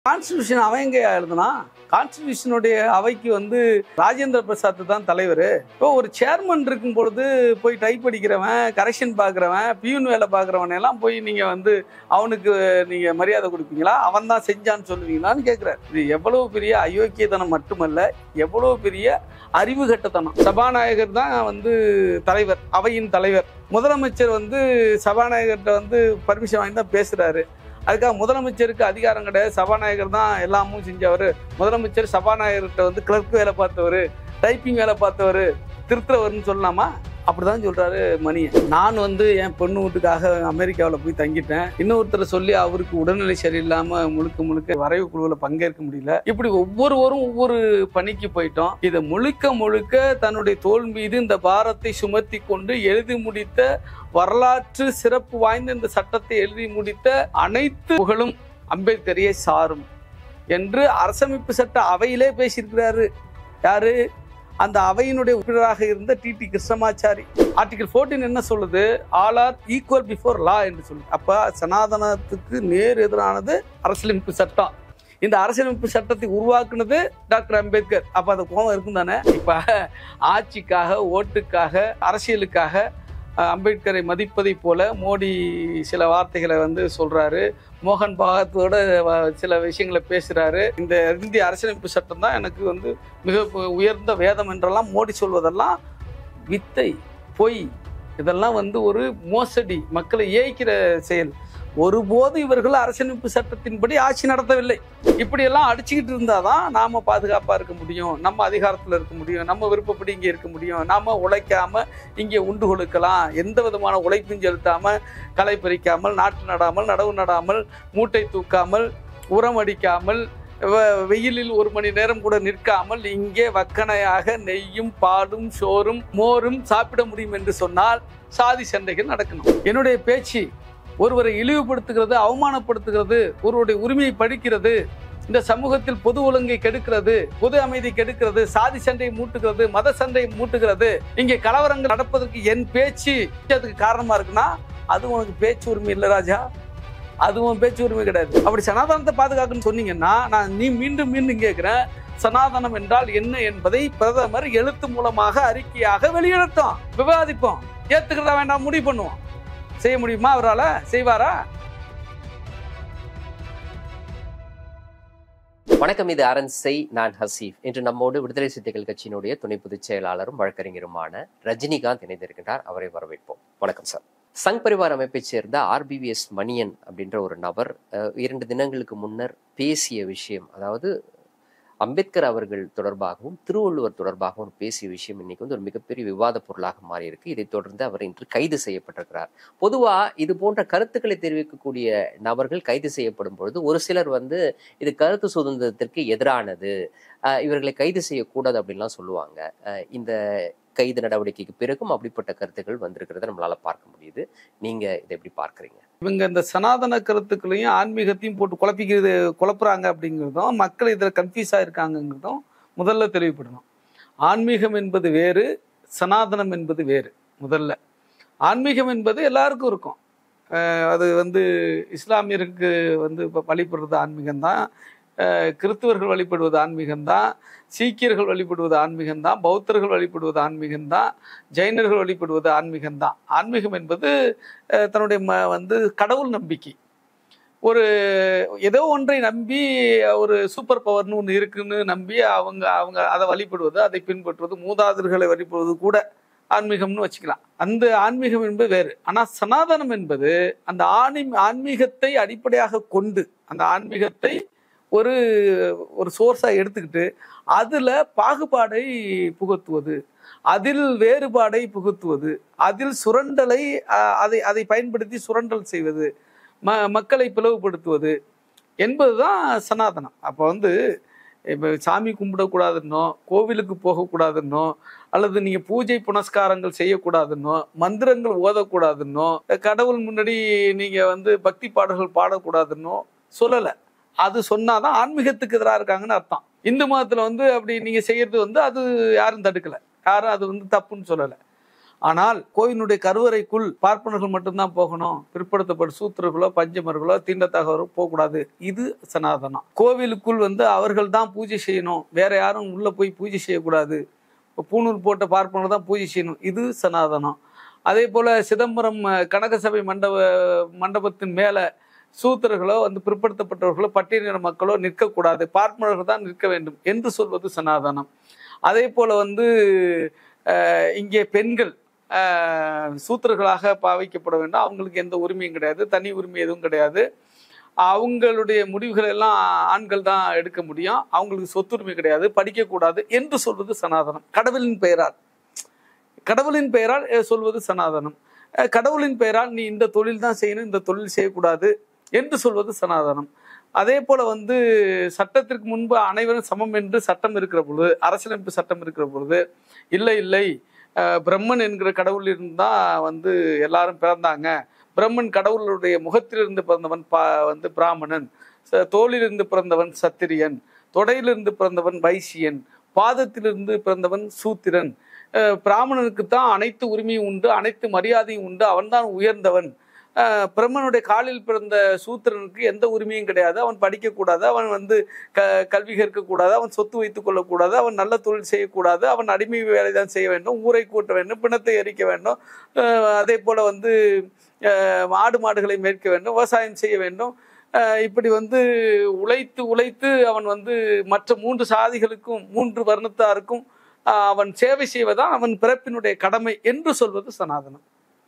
Constitution அவன் எங்க எழுதுனா கான்ஸ்டியூஷனுடைய அவைக்கு வந்து ராஜேந்திர பிரசாத் தான் தலைவர் இப்போ ஒரு சேர்மன் இருக்கும் பொழுது போய் டைப் அடிக்கிறவன் கரெக்ஷன் பார்க்குறவன் பியூன் வேலை பார்க்குறவன் எல்லாம் போய் நீங்க வந்து அவனுக்கு நீங்க மரியாதை கொடுப்பீங்களா அவன் தான் செஞ்சான்னு சொல்லுவீங்களான்னு கேட்குறாரு இது எவ்வளவு பெரிய அயோக்கியத்தனம் மட்டுமல்ல எவ்வளவு பெரிய அறிவு கட்டத்தனம் சபாநாயகர் தான் வந்து தலைவர் அவையின் தலைவர் முதலமைச்சர் வந்து சபாநாயகர்கிட்ட வந்து பர்மிஷன் வாங்கி தான் பேசுறாரு அதுக்காக முதலமைச்சருக்கு அதிகாரம் கிடையாது சபாநாயகர் தான் எல்லாமும் செஞ்சவர் முதலமைச்சர் சபாநாயகர்கிட்ட வந்து கிளர்க் வேலை பார்த்தவர் டைப்பிங் வேலை பார்த்தவர் திருத்துறவர்னு சொல்லலாமா அப்படிதான் சொல்றாரு மணி நான் வந்து என் பொண்ணு வீட்டுக்காக அமெரிக்காவில் போய் தங்கிட்டேன் இன்னொருத்தர் சொல்லி அவருக்கு உடல்நிலை சரியில்லாம முழுக்க முழுக்க வரைவு குழுவில் பங்கேற்க முடியல இப்படி ஒவ்வொருவரும் ஒவ்வொரு பணிக்கு போயிட்டோம் இதை முழுக்க முழுக்க தன்னுடைய தோல் மீது இந்த பாரத்தை சுமத்தி கொண்டு எழுதி முடித்த வரலாற்று சிறப்பு வாய்ந்த இந்த சட்டத்தை எழுதி முடித்த அனைத்து புகழும் அம்பேத்கரையே சாரும் என்று அரசமைப்பு சட்ட அவையிலே பேசியிருக்கிறாரு யாரு அந்த அவையினுடைய உறுப்பினராக இருந்த டி டி கிருஷ்ணமாச்சாரி ஆர்டிகல் 14 என்ன சொல்லுது all are equal before law என்று சொல்லுது அப்ப சனாதனத்துக்கு நேர் எதிரானது அரசியலமைப்பு சட்டம் இந்த அரசியலமைப்பு சட்டத்தை உருவாக்குனது டாக்டர் அம்பேத்கர் அப்ப அந்த கோபம் இருக்கும் தானே இப்ப ஆட்சிக்காக ஓட்டுக்காக அரசியலுக்காக அஹ், அம்பேத்கரை மதிப்பதை போல மோடி சில வார்த்தைகளை வந்து சொல்றாரு மோகன் பாகத்தோட வ- சில விஷயங்களை பேசுறாரு இந்த இந்திய அரசியலமைப்பு சட்டம் தான் எனக்கு வந்து மிக உயர்ந்த வேதம் என்றெல்லாம் மோடி சொல்வதெல்லாம் வித்தை பொய் இதெல்லாம் வந்து ஒரு மோசடி மக்களை ஏய்க்கிற செயல் ஒருபோது இவர்கள் அரசியலமைப்பு சட்டத்தின்படி ஆட்சி நடத்தவில்லை இப்படியெல்லாம் அடிச்சுக்கிட்டு இருந்தாதான் நாம பாதுகாப்பா இருக்க முடியும் நம்ம அதிகாரத்துல இருக்க முடியும் நம்ம விருப்பப்படி இங்கே இருக்க முடியும் நாம உழைக்காம இங்கே உண்டு கொடுக்கலாம் எந்த விதமான உழைப்பும் செலுத்தாம களை பறிக்காமல் நாட்டு நடாமல் நடவு நடாமல் மூட்டை தூக்காமல் உரம் அடிக்காமல் வ- வெயிலில் ஒரு மணி நேரம் கூட நிற்காமல் இங்கே வக்கணையாக நெய்யும் பாலும் சோறும் மோரும் சாப்பிட முடியும் என்று சொன்னால் சாதி சண்டைகள் நடக்கணும் என்னுடைய பேச்சு ஒருவரை இழிவுபடுத்துகிறது அவமானப்படுத்துகிறது ஒருவருடைய உரிமையை படிக்கிறது இந்த சமூகத்தில் பொது ஒழுங்கை கெடுக்கிறது பொது அமைதி கெடுக்கிறது சாதி சண்டையை மூட்டுகிறது மத சண்டையை மூட்டுகிறது இங்கே கலவரங்கள் நடப்பதற்கு என் பேச்சு அதுக்கு காரணமா இருக்குன்னா அது உனக்கு பேச்சு உரிமை இல்லை ராஜா அதுவும் பேச்சு உரிமை கிடையாது அப்படி சனாதனத்தை பாதுகாக்கணும்னு சொன்னீங்கன்னா நான் நீ மீண்டும் மீண்டும் கேட்கிறேன் சனாதனம் என்றால் என்ன என்பதை பிரதமர் எழுத்து மூலமாக அறிக்கையாக வெளியிடட்டும் விவாதிப்போம் ஏத்துக்கிறதா வேண்டாம் முடிவு பண்ணுவோம் செய்ய முடியுமா அவரால செய்வாரா வணக்கம் இது அரண்சை நான் ஹசீஃப் இன்று நம்மோடு விடுதலை சிறுத்தைகள் கட்சியினுடைய துணை பொதுச் செயலாளரும் வழக்கறிஞருமான ரஜினிகாந்த் இணைந்திருக்கின்றார் அவரை வரவேற்போம் வணக்கம் சார் சங் பரிவார் அமைப்பைச் சேர்ந்த ஆர்பிவிஎஸ் மணியன் அப்படின்ற ஒரு நபர் அஹ், இரண்டு தினங்களுக்கு முன்னர் பேசிய விஷயம் அதாவது அம்பேத்கர் அவர்கள் தொடர்பாகவும் திருவள்ளுவர் தொடர்பாகவும் பேசிய விஷயம் இன்னைக்கு வந்து ஒரு மிகப்பெரிய விவாத பொருளாக மாறி இருக்கு இதைத் தொடர்ந்து அவர் இன்று கைது செய்யப்பட்டிருக்கிறார் பொதுவா இது போன்ற கருத்துக்களை தெரிவிக்கக்கூடிய நபர்கள் கைது செய்யப்படும் பொழுது ஒரு சிலர் வந்து இது கருத்து சுதந்திரத்திற்கு எதிரானது அஹ் இவர்களை கைது செய்யக்கூடாது அப்படின்லாம் சொல்லுவாங்க அஹ் இந்த கைது நடவடிக்கைக்கு பிறகும் அப்படிப்பட்ட கருத்துக்கள் வந்திருக்கிறத நம்மளால பார்க்க முடியுது நீங்க இதை எப்படி பார்க்கறீங்க இவங்க இந்த சனாதன கருத்துக்களையும் ஆன்மீகத்தையும் போட்டு குழப்பிக்கிறது குழப்புறாங்க அப்படிங்கிறதும் மக்கள் இதில் கன்ஃபியூஸ் ஆயிருக்காங்கங்கிறதும் முதல்ல தெளிவுபடணும் ஆன்மீகம் என்பது வேறு சனாதனம் என்பது வேறு முதல்ல ஆன்மீகம் என்பது எல்லாருக்கும் இருக்கும் அஹ் அது வந்து இஸ்லாமியருக்கு வந்து இப்போ வழிபடுறது ஆன்மீகம்தான் அஹ் கிறிஸ்துவர்கள் வழிபடுவது ஆன்மீகம்தான் சீக்கியர்கள் வழிபடுவது ஆன்மீகம்தான் பௌத்தர்கள் வழிபடுவது ஆன்மீகம்தான் ஜெயினர்கள் வழிபடுவது ஆன்மீகம்தான் ஆன்மீகம் என்பது அஹ் தன்னுடைய ம வந்து கடவுள் நம்பிக்கை ஒரு ஏதோ ஒன்றை நம்பி ஒரு சூப்பர் பவர்னு ஒன்று இருக்குன்னு நம்பி அவங்க அவங்க அதை வழிபடுவது அதை பின்பற்றுவது மூதாதையர்களை வழிபடுவது கூட ஆன்மீகம்னு வச்சுக்கலாம் அந்த ஆன்மீகம் என்பது வேறு ஆனால் சனாதனம் என்பது அந்த ஆணி ஆன்மீகத்தை அடிப்படையாக கொண்டு அந்த ஆன்மீகத்தை ஒரு ஒரு சோர்ஸாக எடுத்துக்கிட்டு அதில் பாகுபாடை புகுத்துவது அதில் வேறுபாடை புகுத்துவது அதில் சுரண்டலை அஹ், அதை அதை பயன்படுத்தி சுரண்டல் செய்வது ம மக்களை பிளவுபடுத்துவது என்பதுதான் சனாதனம் அப்போ வந்து இப்போ சாமி கும்பிடக்கூடாதுன்னோ கோவிலுக்கு போகக்கூடாதுன்னோ அல்லது நீங்கள் பூஜை புனஸ்காரங்கள் செய்யக்கூடாதுன்னோ மந்திரங்கள் ஓதக்கூடாதுன்னோ கடவுள் முன்னாடி நீங்கள் வந்து பக்தி பாடல்கள் பாடக்கூடாதுன்னோ சொல்லலை அது சொன்னாதான் ஆன்மீகத்துக்கு எதிராக இருக்காங்கன்னு அர்த்தம் இந்து மதத்தில் வந்து அப்படி நீங்கள் செய்யறது வந்து அது யாரும் தடுக்கலை யாரும் அது வந்து தப்புன்னு சொல்லலை ஆனால் கோயிலுடைய கருவறைக்குள் பார்ப்பனர்கள் மட்டும்தான் போகணும் பிற்படுத்தப்பட்ட சூத்திரர்களோ பஞ்சமர்களோ தீண்டத்தகவரோ போகக்கூடாது இது சனாதனம் கோவிலுக்குள் வந்து அவர்கள் தான் பூஜை செய்யணும் வேற யாரும் உள்ள போய் பூஜை செய்யக்கூடாது இப்போ பூணூல் போட்ட பார்ப்பனர் தான் பூஜை செய்யணும் இது சனாதனம் அதே போல சிதம்பரம் அஹ், கனகசபை மண்டப மண்டபத்தின் மேல சூத்திரர்களோ வந்து பிற்படுத்தப்பட்டவர்களோ பட்டியலின மக்களோ நிற்கக்கூடாது பார்ப்பனர்கள் தான் நிற்க வேண்டும் என்று சொல்வது சனாதனம் அதே போல வந்து அஹ், இங்கே பெண்கள் அஹ், சூத்திரர்களாக பாவிக்கப்பட வேண்டும் அவங்களுக்கு எந்த உரிமையும் கிடையாது தனி உரிமை எதுவும் கிடையாது அவங்களுடைய முடிவுகள் எல்லாம் ஆண்கள் தான் எடுக்க முடியும் அவங்களுக்கு சொத்துரிமை கிடையாது படிக்கக்கூடாது என்று சொல்வது சனாதனம் கடவுளின் பெயரால் கடவுளின் பெயரால் அஹ், சொல்வது சனாதனம் அஹ், கடவுளின் பெயரால் நீ இந்த தொழில் தான் செய்யணும் இந்த தொழில் செய்யக்கூடாது என்று சொல்வது சனாதனம் அதே போல வந்து சட்டத்திற்கு முன்பு அனைவரும் சமம் என்று சட்டம் இருக்கிற பொழுது அரசியலமைப்பு சட்டம் இருக்கிற பொழுது இல்லை இல்லை அஹ், பிரம்மன் என்கிற கடவுள் இருந்தா வந்து எல்லாரும் பிறந்தாங்க பிரம்மன் கடவுளுடைய முகத்திலிருந்து பிறந்தவன் பா வந்து பிராமணன் ச- தோளிலிருந்து பிறந்தவன் சத்திரியன் தொடையிலிருந்து பிறந்தவன் வைசியன் பாதத்திலிருந்து பிறந்தவன் சூத்திரன் அஹ் பிராமணனுக்கு தான் அனைத்து உரிமையும் உண்டு அனைத்து மரியாதையும் உண்டு அவன்தான் உயர்ந்தவன் அஹ் பிரம்மனுடைய காலில் பிறந்த சூத்திரனுக்கு எந்த உரிமையும் கிடையாது அவன் படிக்கக்கூடாது அவன் வந்து க கல்வி கற்கக்கூடாது அவன் சொத்து வைத்துக் கொள்ளக்கூடாது அவன் நல்ல தொழில் செய்யக்கூடாது அவன் அடிமை வேலை தான் செய்ய வேண்டும் ஊரை கூட்ட வேண்டும் பிணத்தை எரிக்க வேண்டும் அஹ் அதே போல வந்து அஹ் ஆடு மாடுகளை மேய்க்க வேண்டும் விவசாயம் செய்ய வேண்டும் அஹ் இப்படி வந்து உழைத்து உழைத்து அவன் வந்து மற்ற மூன்று சாதிகளுக்கும் மூன்று வர்ணத்தாருக்கும் ஆஹ் அவன் சேவை செய்வதான் அவன் பிறப்பினுடைய கடமை என்று சொல்வது சனாதனம்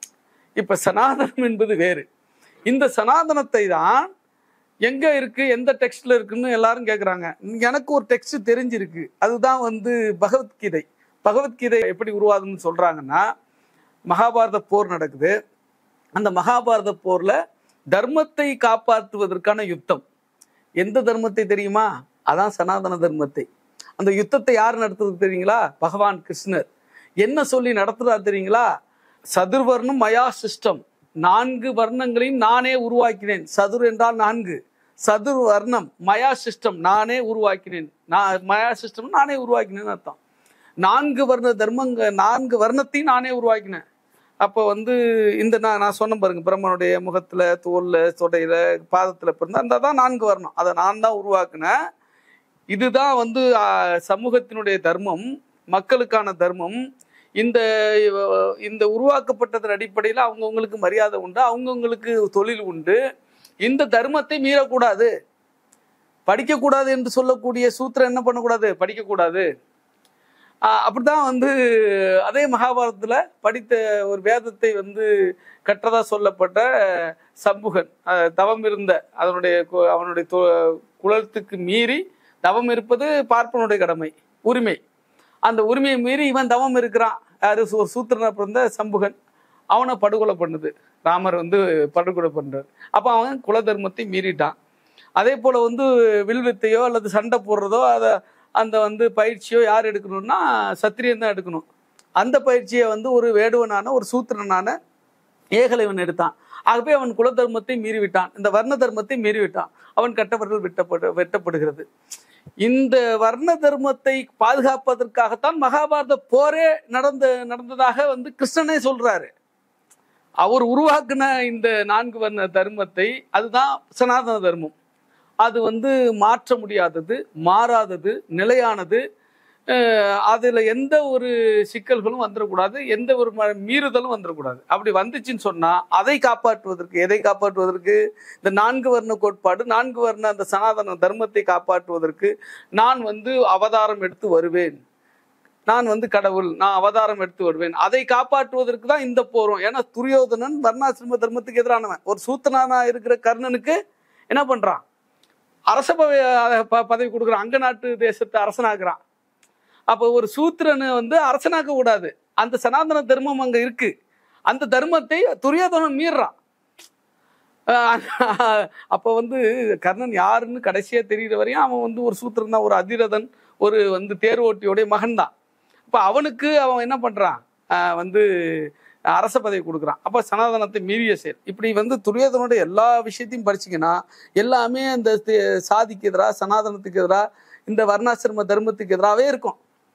இப்ப சனாதனம் என்பது வேறு இந்த சனாதனத்தை தான் எங்க இருக்கு எந்த டெக்ஸ்ட்ல இருக்குன்னு எல்லாரும் கேக்குறாங்க எனக்கு ஒரு டெக்ஸ்ட் தெரிஞ்சிருக்கு அதுதான் வந்து பகவத்கீதை பகவத்கீதை எப்படி உருவாதுன்னு சொல்றாங்கன்னா மகாபாரத போர் நடக்குது அந்த மகாபாரத போர்ல தர்மத்தை காப்பாற்றுவதற்கான யுத்தம் எந்த தர்மத்தை தெரியுமா அதான் சனாதன தர்மத்தை அந்த யுத்தத்தை யார் நடத்துறது தெரியுங்களா பகவான் கிருஷ்ணர் என்ன சொல்லி நடத்துறாரு தெரியுங்களா சதுர்வர்ணம் மயா சிஸ்டம் நான்கு வர்ணங்களையும் நானே உருவாக்கினேன் சதுர் என்றால் நான்கு சதுர் வர்ணம் மயா சிஸ்டம் நானே உருவாக்கினேன் நான் மயா சிஸ்டம் நானே உருவாக்கினேன்னு அர்த்தம் நான்கு வர்ண தர்மங்க நான்கு வர்ணத்தையும் நானே உருவாக்கினேன் அப்போ வந்து இந்த நான் நான் சொன்ன பாருங்க பிரம்மனுடைய முகத்துல தோல்ல தொடையில பாதத்துல பிறந்த அந்த தான் நான்கு வர்ணம் அதை நான் தான் உருவாக்குனேன் இதுதான் வந்து ஆ, சமூகத்தினுடைய தர்மம் மக்களுக்கான தர்மம் இந்த அஹ், இந்த உருவாக்கப்பட்டதன் அடிப்படையில் அவங்கவுங்களுக்கு மரியாதை உண்டு அவங்கவுங்களுக்கு தொழில் உண்டு இந்த தர்மத்தை மீறக்கூடாது படிக்கக்கூடாது என்று சொல்லக்கூடிய சூத்திரம் என்ன பண்ணக்கூடாது படிக்கக்கூடாது ஆஹ் அப்படிதான் வந்து அதே மகாபாரதத்துல படித்த ஒரு வேதத்தை வந்து கற்றதா சொல்லப்பட்ட சம்புகன் அஹ் தவம் இருந்த அதனுடைய கு- அவனுடைய து- குலத்துக்கு மீறி தவம் இருப்பது பார்ப்பனுடைய கடமை உரிமை அந்த உரிமையை மீறி இவன் தவம் இருக்கிறான் யாரு சூ- சூத்திரனா பிறந்த சம்புகன் அவனை படுகொலை பண்ணுது ராமர் வந்து படுகொலை பண்றாரு அப்ப அவன் குல தர்மத்தை மீறிட்டான் அதே போல வந்து வில்வித்தையோ அல்லது சண்டை போடுறதோ அதை அந்த வந்து பயிற்சியோ யார் எடுக்கணும்னா சத்திரியன் தான் எடுக்கணும் அந்த பயிற்சியை வந்து ஒரு வேடுவனான ஒரு சூத்திரனான ஏகலைவன் எடுத்தான் ஆகவே அவன் குல தர்மத்தை மீறிவிட்டான் இந்த வர்ண தர்மத்தை மீறிவிட்டான் அவன் கட்டவர்கள் வெட்டப்படு வெட்டப்படுகிறது இந்த வர்ண தர்மத்தை பாதுகாப்பதற்காகத்தான் மகாபாரத போரே நடந்த நடந்ததாக வந்து கிருஷ்ணனே சொல்றாரு அவர் உருவாக்குன இந்த நான்கு வர்ண தர்மத்தை அதுதான் சனாதன தர்மம் அது வந்து மாற்ற முடியாதது மாறாதது நிலையானது அஹ் அதுல எந்த ஒரு சிக்கல்களும் வந்துடக்கூடாது எந்த ஒரு ம- மீறுதலும் வந்துடக்கூடாது அப்படி வந்துச்சுன்னு சொன்னா அதை காப்பாற்றுவதற்கு எதை காப்பாற்றுவதற்கு இந்த நான்கு வர்ண கோட்பாடு நான்கு வர்ண அந்த சனாதன தர்மத்தை காப்பாற்றுவதற்கு நான் வந்து அவதாரம் எடுத்து வருவேன் நான் வந்து கடவுள் நான் அவதாரம் எடுத்து வருவேன் அதை காப்பாற்றுவதற்கு தான் இந்த போரும் ஏன்னா துரியோதனன் வர்ணாசிரம தர்மத்துக்கு எதிரானவன் ஒரு சூத்தனானா இருக்கிற கர்ணனுக்கு என்ன பண்றான் அரச பதவி- ப- பதவி கொடுக்குறான் அங்க நாட்டு தேசத்தை அரசனாக்குறான் அப்போ ஒரு சூத்திரனை வந்து அரசனாக்க கூடாது அந்த சனாதன தர்மம் அங்க இருக்கு அந்த தர்மத்தை துரியோதனன் மீறுறான் ஆஹ் அப்போ வந்து கர்ணன் யாருன்னு கடைசியா தெரிகிற வரையும் அவன் வந்து ஒரு சூத்திரன் தான் ஒரு அதிரதன் ஒரு வந்து தேர்வோட்டியோடைய மகன் தான் அப்போ அவனுக்கு அவன் என்ன பண்றான் ஆஹ் வந்து அரச பதவி கொடுக்குறான் அப்போ சனாதனத்தை மீறிய செயல் இப்படி வந்து துரியோதனோட எல்லா விஷயத்தையும் படிச்சீங்கன்னா எல்லாமே அந்த தி- சாதிக்கு எதிராக சனாதனத்துக்கு எதிராக இந்த வர்ணாசிரம தர்மத்துக்கு எதிராகவே இருக்கும்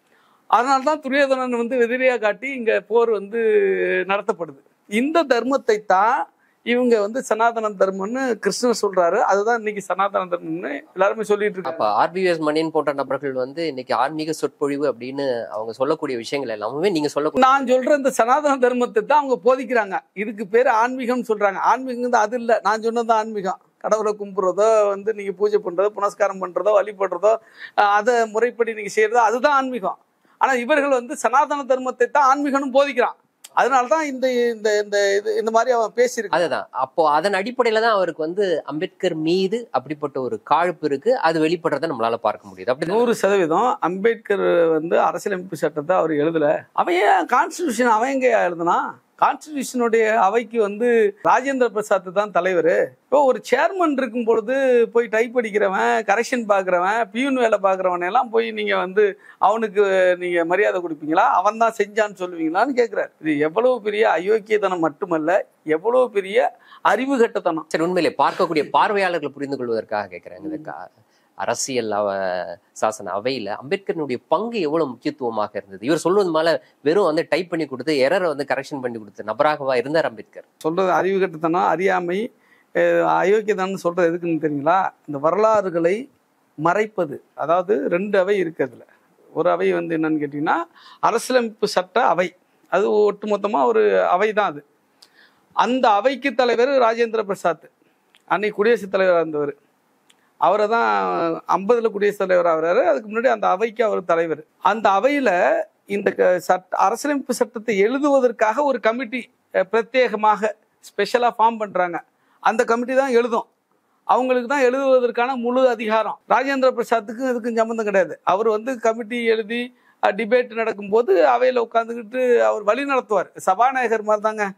அதனால தான் துரியோதனன் வந்து எதிரியா காட்டி இங்க போர் வந்து நடத்தப்படுது இந்த தர்மத்தை தான் இவங்க வந்து சனாதன தர்மம்னு கிருஷ்ணர் சொல்றாரு அதுதான் இன்னைக்கு சனாதன தர்மம்னு எல்லாருமே சொல்லிட்டு அப்ப இருக்காங்க ஆர்பிஎஸ் மணியன் போன்ற நபர்கள் வந்து இன்னைக்கு ஆன்மீக சொற்பொழிவு அப்படின்னு அவங்க சொல்லக்கூடிய விஷயங்கள் எல்லாமே நீங்க சொல்லக்கூடிய நான் சொல்ற இந்த சனாதன தர்மத்தை தான் அவங்க போதிக்கிறாங்க இதுக்கு பேரு ஆன்மீகம்னு சொல்றாங்க ஆன்மீகம் அது இல்ல நான் சொன்னது ஆன்மீகம் கடவுளை கும்பிடுறதோ வந்து நீங்க பூஜை பண்றதோ புனஸ்காரம் பண்றதோ வழிபடுறதோ அஹ் அதை முறைப்படி நீங்க செய்யறதோ அதுதான் ஆன்மீகம் ஆனா இவர்கள் வந்து சனாதன தர்மத்தை தான் ஆன்மீகம்னு போதிக்கிறான் அதனாலதான் இந்த இந்த இந்த இது இந்த மாதிரி அவன் பேசியிருக்கான் அதுதான் அப்போ அதன் அடிப்படையில தான் அவருக்கு வந்து அம்பேத்கர் மீது அப்படிப்பட்ட ஒரு காழ்ப்பு இருக்கு அது வெளிப்படுறத நம்மளால பார்க்க முடியுது அப்படி நூறு சதவீதம் அம்பேத்கர் வந்து அரசியலமைப்பு சட்டத்தை அவர் எழுதல அவன் ஏன் கான்ஸ்டிடியூஷன் அவன் எங்க எழுதுனா கான்ஸ்டிடியூஷனுடைய அவைக்கு வந்து ராஜேந்திர பிரசாத் தான் தலைவர் இப்போ ஒரு சேர்மன் இருக்கும் பொழுது போய் டைப் அடிக்கிறவன் கரெக்ஷன் பார்க்குறவன் பியூன் வேலை பார்க்குறவன் எல்லாம் போய் நீங்க வந்து அவனுக்கு நீங்க மரியாதை கொடுப்பீங்களா அவன் தான் செஞ்சான்னு சொல்லுவீங்களான்னு கேட்கிறார் இது எவ்வளவு பெரிய அயோக்கியத்தனம் மட்டுமல்ல எவ்வளவு பெரிய அறிவு கட்டத்தனம் சரி உண்மையிலே பார்க்கக்கூடிய பார்வையாளர்கள் புரிந்து கொள்வதற்காக கேட்கிறேன் இந்த கா- அரசியல் அவ சாசன அவையில அம்பேத்கரினுடைய பங்கு எவ்வளவு முக்கியத்துவமாக இருந்தது இவர் சொல்வது மேல வெறும் வந்து டைப் பண்ணி கொடுத்து எரரை வந்து கரெக்ஷன் பண்ணி கொடுத்த நபராகவா இருந்தார் அம்பேத்கர் சொல்றது அறிவு கட்டுத்தனம் அறியாமை அஹ் அயோக்கியதான்னு சொல்றது எதுக்குன்னு தெரியுங்களா இந்த வரலாறுகளை மறைப்பது அதாவது ரெண்டு அவை இருக்கு அதுல ஒரு அவை வந்து என்னன்னு கேட்டீங்கன்னா அரசியலமைப்பு சட்ட அவை அது ஒட்டுமொத்தமா ஒரு அவை தான் அது அந்த அவைக்கு தலைவர் ராஜேந்திர பிரசாத் அன்னைக்கு குடியரசுத் தலைவராக இருந்தவர் அவரை தான் ஐம்பதுல குடியரசுத் தலைவர் ஆகிறாரு அதுக்கு முன்னாடி அந்த அவைக்கு அவர் தலைவர் அந்த அவையில இந்த க- சட்ட அரசியலமைப்பு சட்டத்தை எழுதுவதற்காக ஒரு கமிட்டி அஹ், பிரத்யேகமாக ஸ்பெஷலாக ஃபார்ம் பண்றாங்க அந்த கமிட்டி தான் எழுதும் அவங்களுக்கு தான் எழுதுவதற்கான முழு அதிகாரம் ராஜேந்திர பிரசாத்துக்கும் இதுக்கும் சம்மந்தம் கிடையாது அவர் வந்து கமிட்டி எழுதி டிபேட் நடக்கும்போது அவையில் உட்காந்துக்கிட்டு அவர் வழி நடத்துவார் சபாநாயகர் மாதிரி தாங்க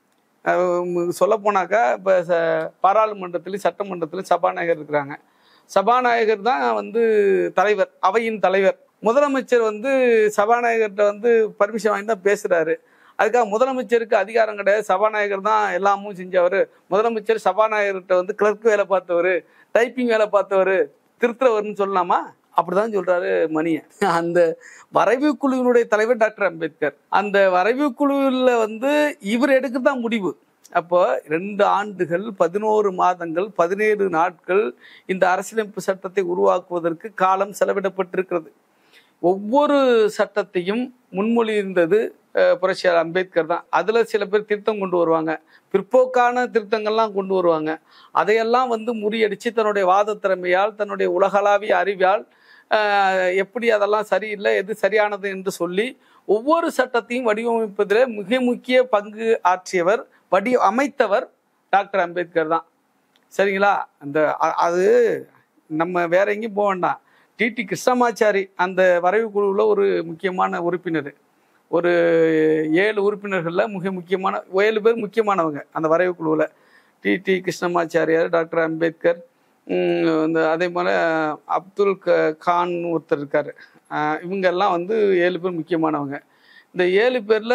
சொல்ல போனாக்கா இப்போ பாராளுமன்றத்திலையும் சட்டமன்றத்திலையும் சபாநாயகர் இருக்கிறாங்க சபாநாயகர் தான் வந்து தலைவர் அவையின் தலைவர் முதலமைச்சர் வந்து சபாநாயகர்கிட்ட வந்து பர்மிஷன் வாங்கி தான் பேசுறாரு அதுக்காக முதலமைச்சருக்கு அதிகாரம் கிடையாது சபாநாயகர் தான் எல்லாமும் செஞ்சவர் முதலமைச்சர் சபாநாயகர்கிட்ட வந்து கிளர்க் வேலை பார்த்தவர் டைப்பிங் வேலை பார்த்தவர் திருத்துறவர்னு சொல்லலாமா அப்படிதான் சொல்றாரு மணியை அந்த வரைவு குழுவினுடைய தலைவர் டாக்டர் அம்பேத்கர் அந்த வரைவு குழுவில் வந்து இவர் எடுக்க தான் முடிவு அப்போ ரெண்டு ஆண்டுகள் பதினோரு மாதங்கள் பதினேழு நாட்கள் இந்த அரசியலமைப்பு சட்டத்தை உருவாக்குவதற்கு காலம் செலவிடப்பட்டிருக்கிறது ஒவ்வொரு சட்டத்தையும் முன்மொழிந்தது அஹ், புரட்சியாளர் அம்பேத்கர் தான் அதுல சில பேர் திருத்தம் கொண்டு வருவாங்க பிற்போக்கான திருத்தங்கள்லாம் கொண்டு வருவாங்க அதையெல்லாம் வந்து முறியடிச்சு தன்னுடைய வாத திறமையால் தன்னுடைய உலகளாவிய அறிவால் அஹ், எப்படி அதெல்லாம் சரியில்லை எது சரியானது என்று சொல்லி ஒவ்வொரு சட்டத்தையும் வடிவமைப்பதில் மிக முக்கிய பங்கு ஆற்றியவர் வடி அமைத்தவர் டாக்டர் அம்பேத்கர் தான் சரிங்களா அந்த அ- அது நம்ம வேற எங்கேயும் போக வேண்டாம் டிடி கிருஷ்ணமாச்சாரி அந்த வரைவு குழுவில் ஒரு முக்கியமான உறுப்பினர் ஒரு ஏழு உறுப்பினர்களில் மிக முக்கியமான ஏழு பேர் முக்கியமானவங்க அந்த வரைவு குழுவில் டிடி கிருஷ்ணமாச்சாரியார் டாக்டர் அம்பேத்கர் உம், இந்த அதே போல் அப்துல் க கான் ஒருத்தர் இருக்கார் இவங்க எல்லாம் வந்து ஏழு பேர் முக்கியமானவங்க இந்த ஏழு பேரில்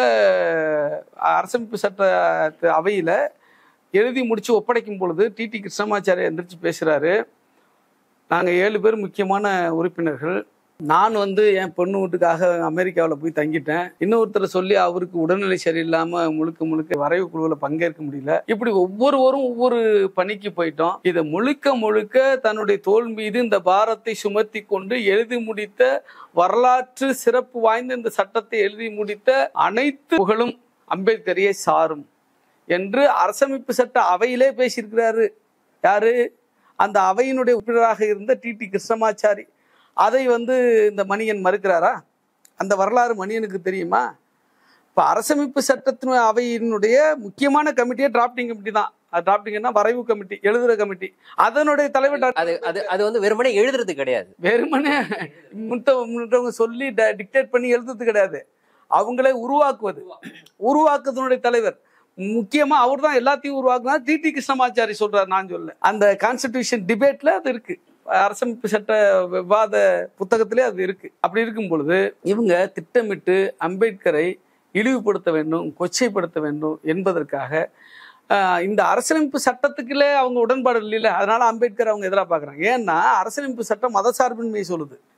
அரசமைப்பு சட்ட அவையில் எழுதி முடிச்சு ஒப்படைக்கும் பொழுது டிடி கிருஷ்ணமாச்சாரி எந்திரிச்சு பேசுறாரு நாங்க ஏழு பேர் முக்கியமான உறுப்பினர்கள் நான் வந்து என் பொண்ணு வீட்டுக்காக அமெரிக்காவில் போய் தங்கிட்டேன் இன்னொருத்தரை சொல்லி அவருக்கு உடல்நிலை சரியில்லாம முழுக்க முழுக்க வரைவு குழுவில் பங்கேற்க முடியல இப்படி ஒவ்வொருவரும் ஒவ்வொரு பணிக்கு போயிட்டோம் இதை முழுக்க முழுக்க தன்னுடைய தோல் மீது இந்த பாரத்தை சுமத்தி கொண்டு எழுதி முடித்த வரலாற்று சிறப்பு வாய்ந்த இந்த சட்டத்தை எழுதி முடித்த அனைத்து புகழும் அம்பேத்கரையே சாரும் என்று அரசமைப்பு சட்ட அவையிலே பேசியிருக்கிறாரு யாரு அந்த அவையினுடைய உறுப்பினராக இருந்த டிடி கிருஷ்ணமாச்சாரி அதை வந்து இந்த மணியன் மறுக்கிறாரா அந்த வரலாறு மணியனுக்கு தெரியுமா இப்போ அரசமைப்பு சட்டத்தின் அவையினுடைய முக்கியமான கமிட்டியே டிராப்டிங் கமிட்டி தான் டிராப்டிங்னா வரைவு கமிட்டி எழுதுற கமிட்டி அதனுடைய தலைவர் டாக்டர் அது அது அது வந்து வெறுமனே எழுதுறது கிடையாது வெறுமனே முன்ன முன்னவங்க சொல்லி டிக்டேட் பண்ணி எழுதுறது கிடையாது அவங்களே உருவாக்குவது உருவாக்குவதனுடைய தலைவர் முக்கியமா அவர் தான் எல்லாத்தையும் உருவாக்குனா டிடி கிருஷ்ணமாச்சாரி சொல்றாரு நான் சொல்ல அந்த கான்ஸ்டிடியூஷன் டிபேட்ல அது இருக்கு அரசமைப்பு சட்ட விவாத புத்தகத்திலே அது இருக்கு அப்படி இருக்கும் பொழுது இவங்க திட்டமிட்டு அம்பேத்கரை இழிவுபடுத்த வேண்டும் கொச்சைப்படுத்த வேண்டும் என்பதற்காக ஆஹ், இந்த அரசியலமைப்பு சட்டத்துக்குள்ளே அவங்க உடன்பாடு இல்லைல்ல அதனால அம்பேத்கர் அவங்க எதிராக பார்க்குறாங்க ஏன்னா அரசியலமைப்பு சட்டம் மதசார்பின்மையை சொல்லுது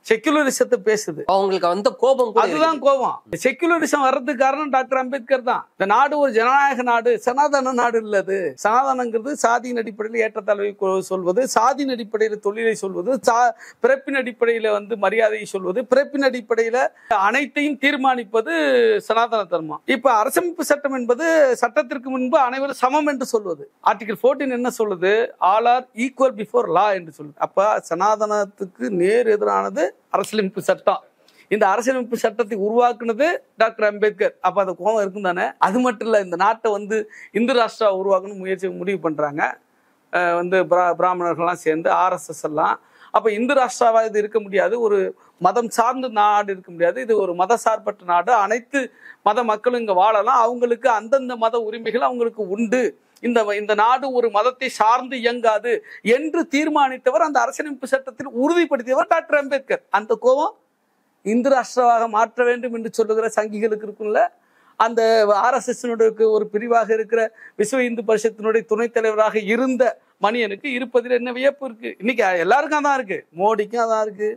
செக்குலரிசத்தை பேசுது அவங்களுக்கு அந்த கோபம் கூட அதுதான் இருக்குது. கோபம் செக்குலரிசம் வர்றதுக்கு காரணம் டாக்டர் அம்பேத்கர் தான் இந்த நாடு ஒரு ஜனநாயக நாடு சனாதன நாடு இல்லது சனாதனங்கிறது சாதியின் அடிப்படையில் ஏற்றத்தாழ்வை கொ- சொல்வது சாதியின் அடிப்படையில் தொழிலை சொல்வது சா- பிறப்பின் அடிப்படையில் வந்து மரியாதையை சொல்வது பிறப்பின் அடிப்படையில் அனைத்தையும் தீர்மானிப்பது சனாதன தர்மம் இப்ப அரசமைப்பு சட்டம் என்பது சட்டத்திற்கு முன்பு அனைவரும் சமம் என்று சொல்வது ஆர்டிகல் 14 என்ன சொல்லுது all are equal before law என்று சொல்லுது அப்ப சனாதனத்துக்கு நேர் எதிரானது அரசியலமைப்பு சட்டம் இந்த அரசியலமைப்பு சட்டத்தை உருவாக்குனது டாக்டர் அம்பேத்கர் அப்ப அந்த கோபம் இருக்கும் தானே அது மட்டும் இல்ல இந்த நாட்டை வந்து இந்து ராஷ்டிரா உருவாக்கணும் முயற்சி முடிவு பண்றாங்க அஹ் வந்து பிரா- பிராமணர்கள்லாம் சேர்ந்து ஆர்எஸ்எஸ் எல்லாம் அப்ப இந்து ராஷ்டிராவா இது இருக்க முடியாது ஒரு மதம் சார்ந்த நாடு இருக்க முடியாது இது ஒரு மத சார்பற்ற நாடு அனைத்து மத மக்களும் இங்க வாழலாம் அவங்களுக்கு அந்தந்த மத உரிமைகள் அவங்களுக்கு உண்டு இந்த இந்த நாடு ஒரு மதத்தை சார்ந்து இயங்காது என்று தீர்மானித்தவர் அந்த அரசியலமைப்பு சட்டத்தில் உறுதிப்படுத்தியவர் டாக்டர் அம்பேத்கர் அந்த கோபம் இந்து ராஷ்டிரமாக மாற்ற வேண்டும் என்று சொல்லுகிற சங்கிகளுக்கு இருக்கும்ல அந்த ஆர்எஸ்எஸ்னுடைய ஒரு பிரிவாக இருக்கிற விஸ்வ இந்து பரிஷத்தினுடைய துணைத் தலைவராக இருந்த மணியனுக்கு இருப்பதில் என்ன வியப்பு இருக்கு இன்னைக்கு எல்லாருக்கும் அதான் இருக்கு மோடிக்கும் அதான் இருக்கு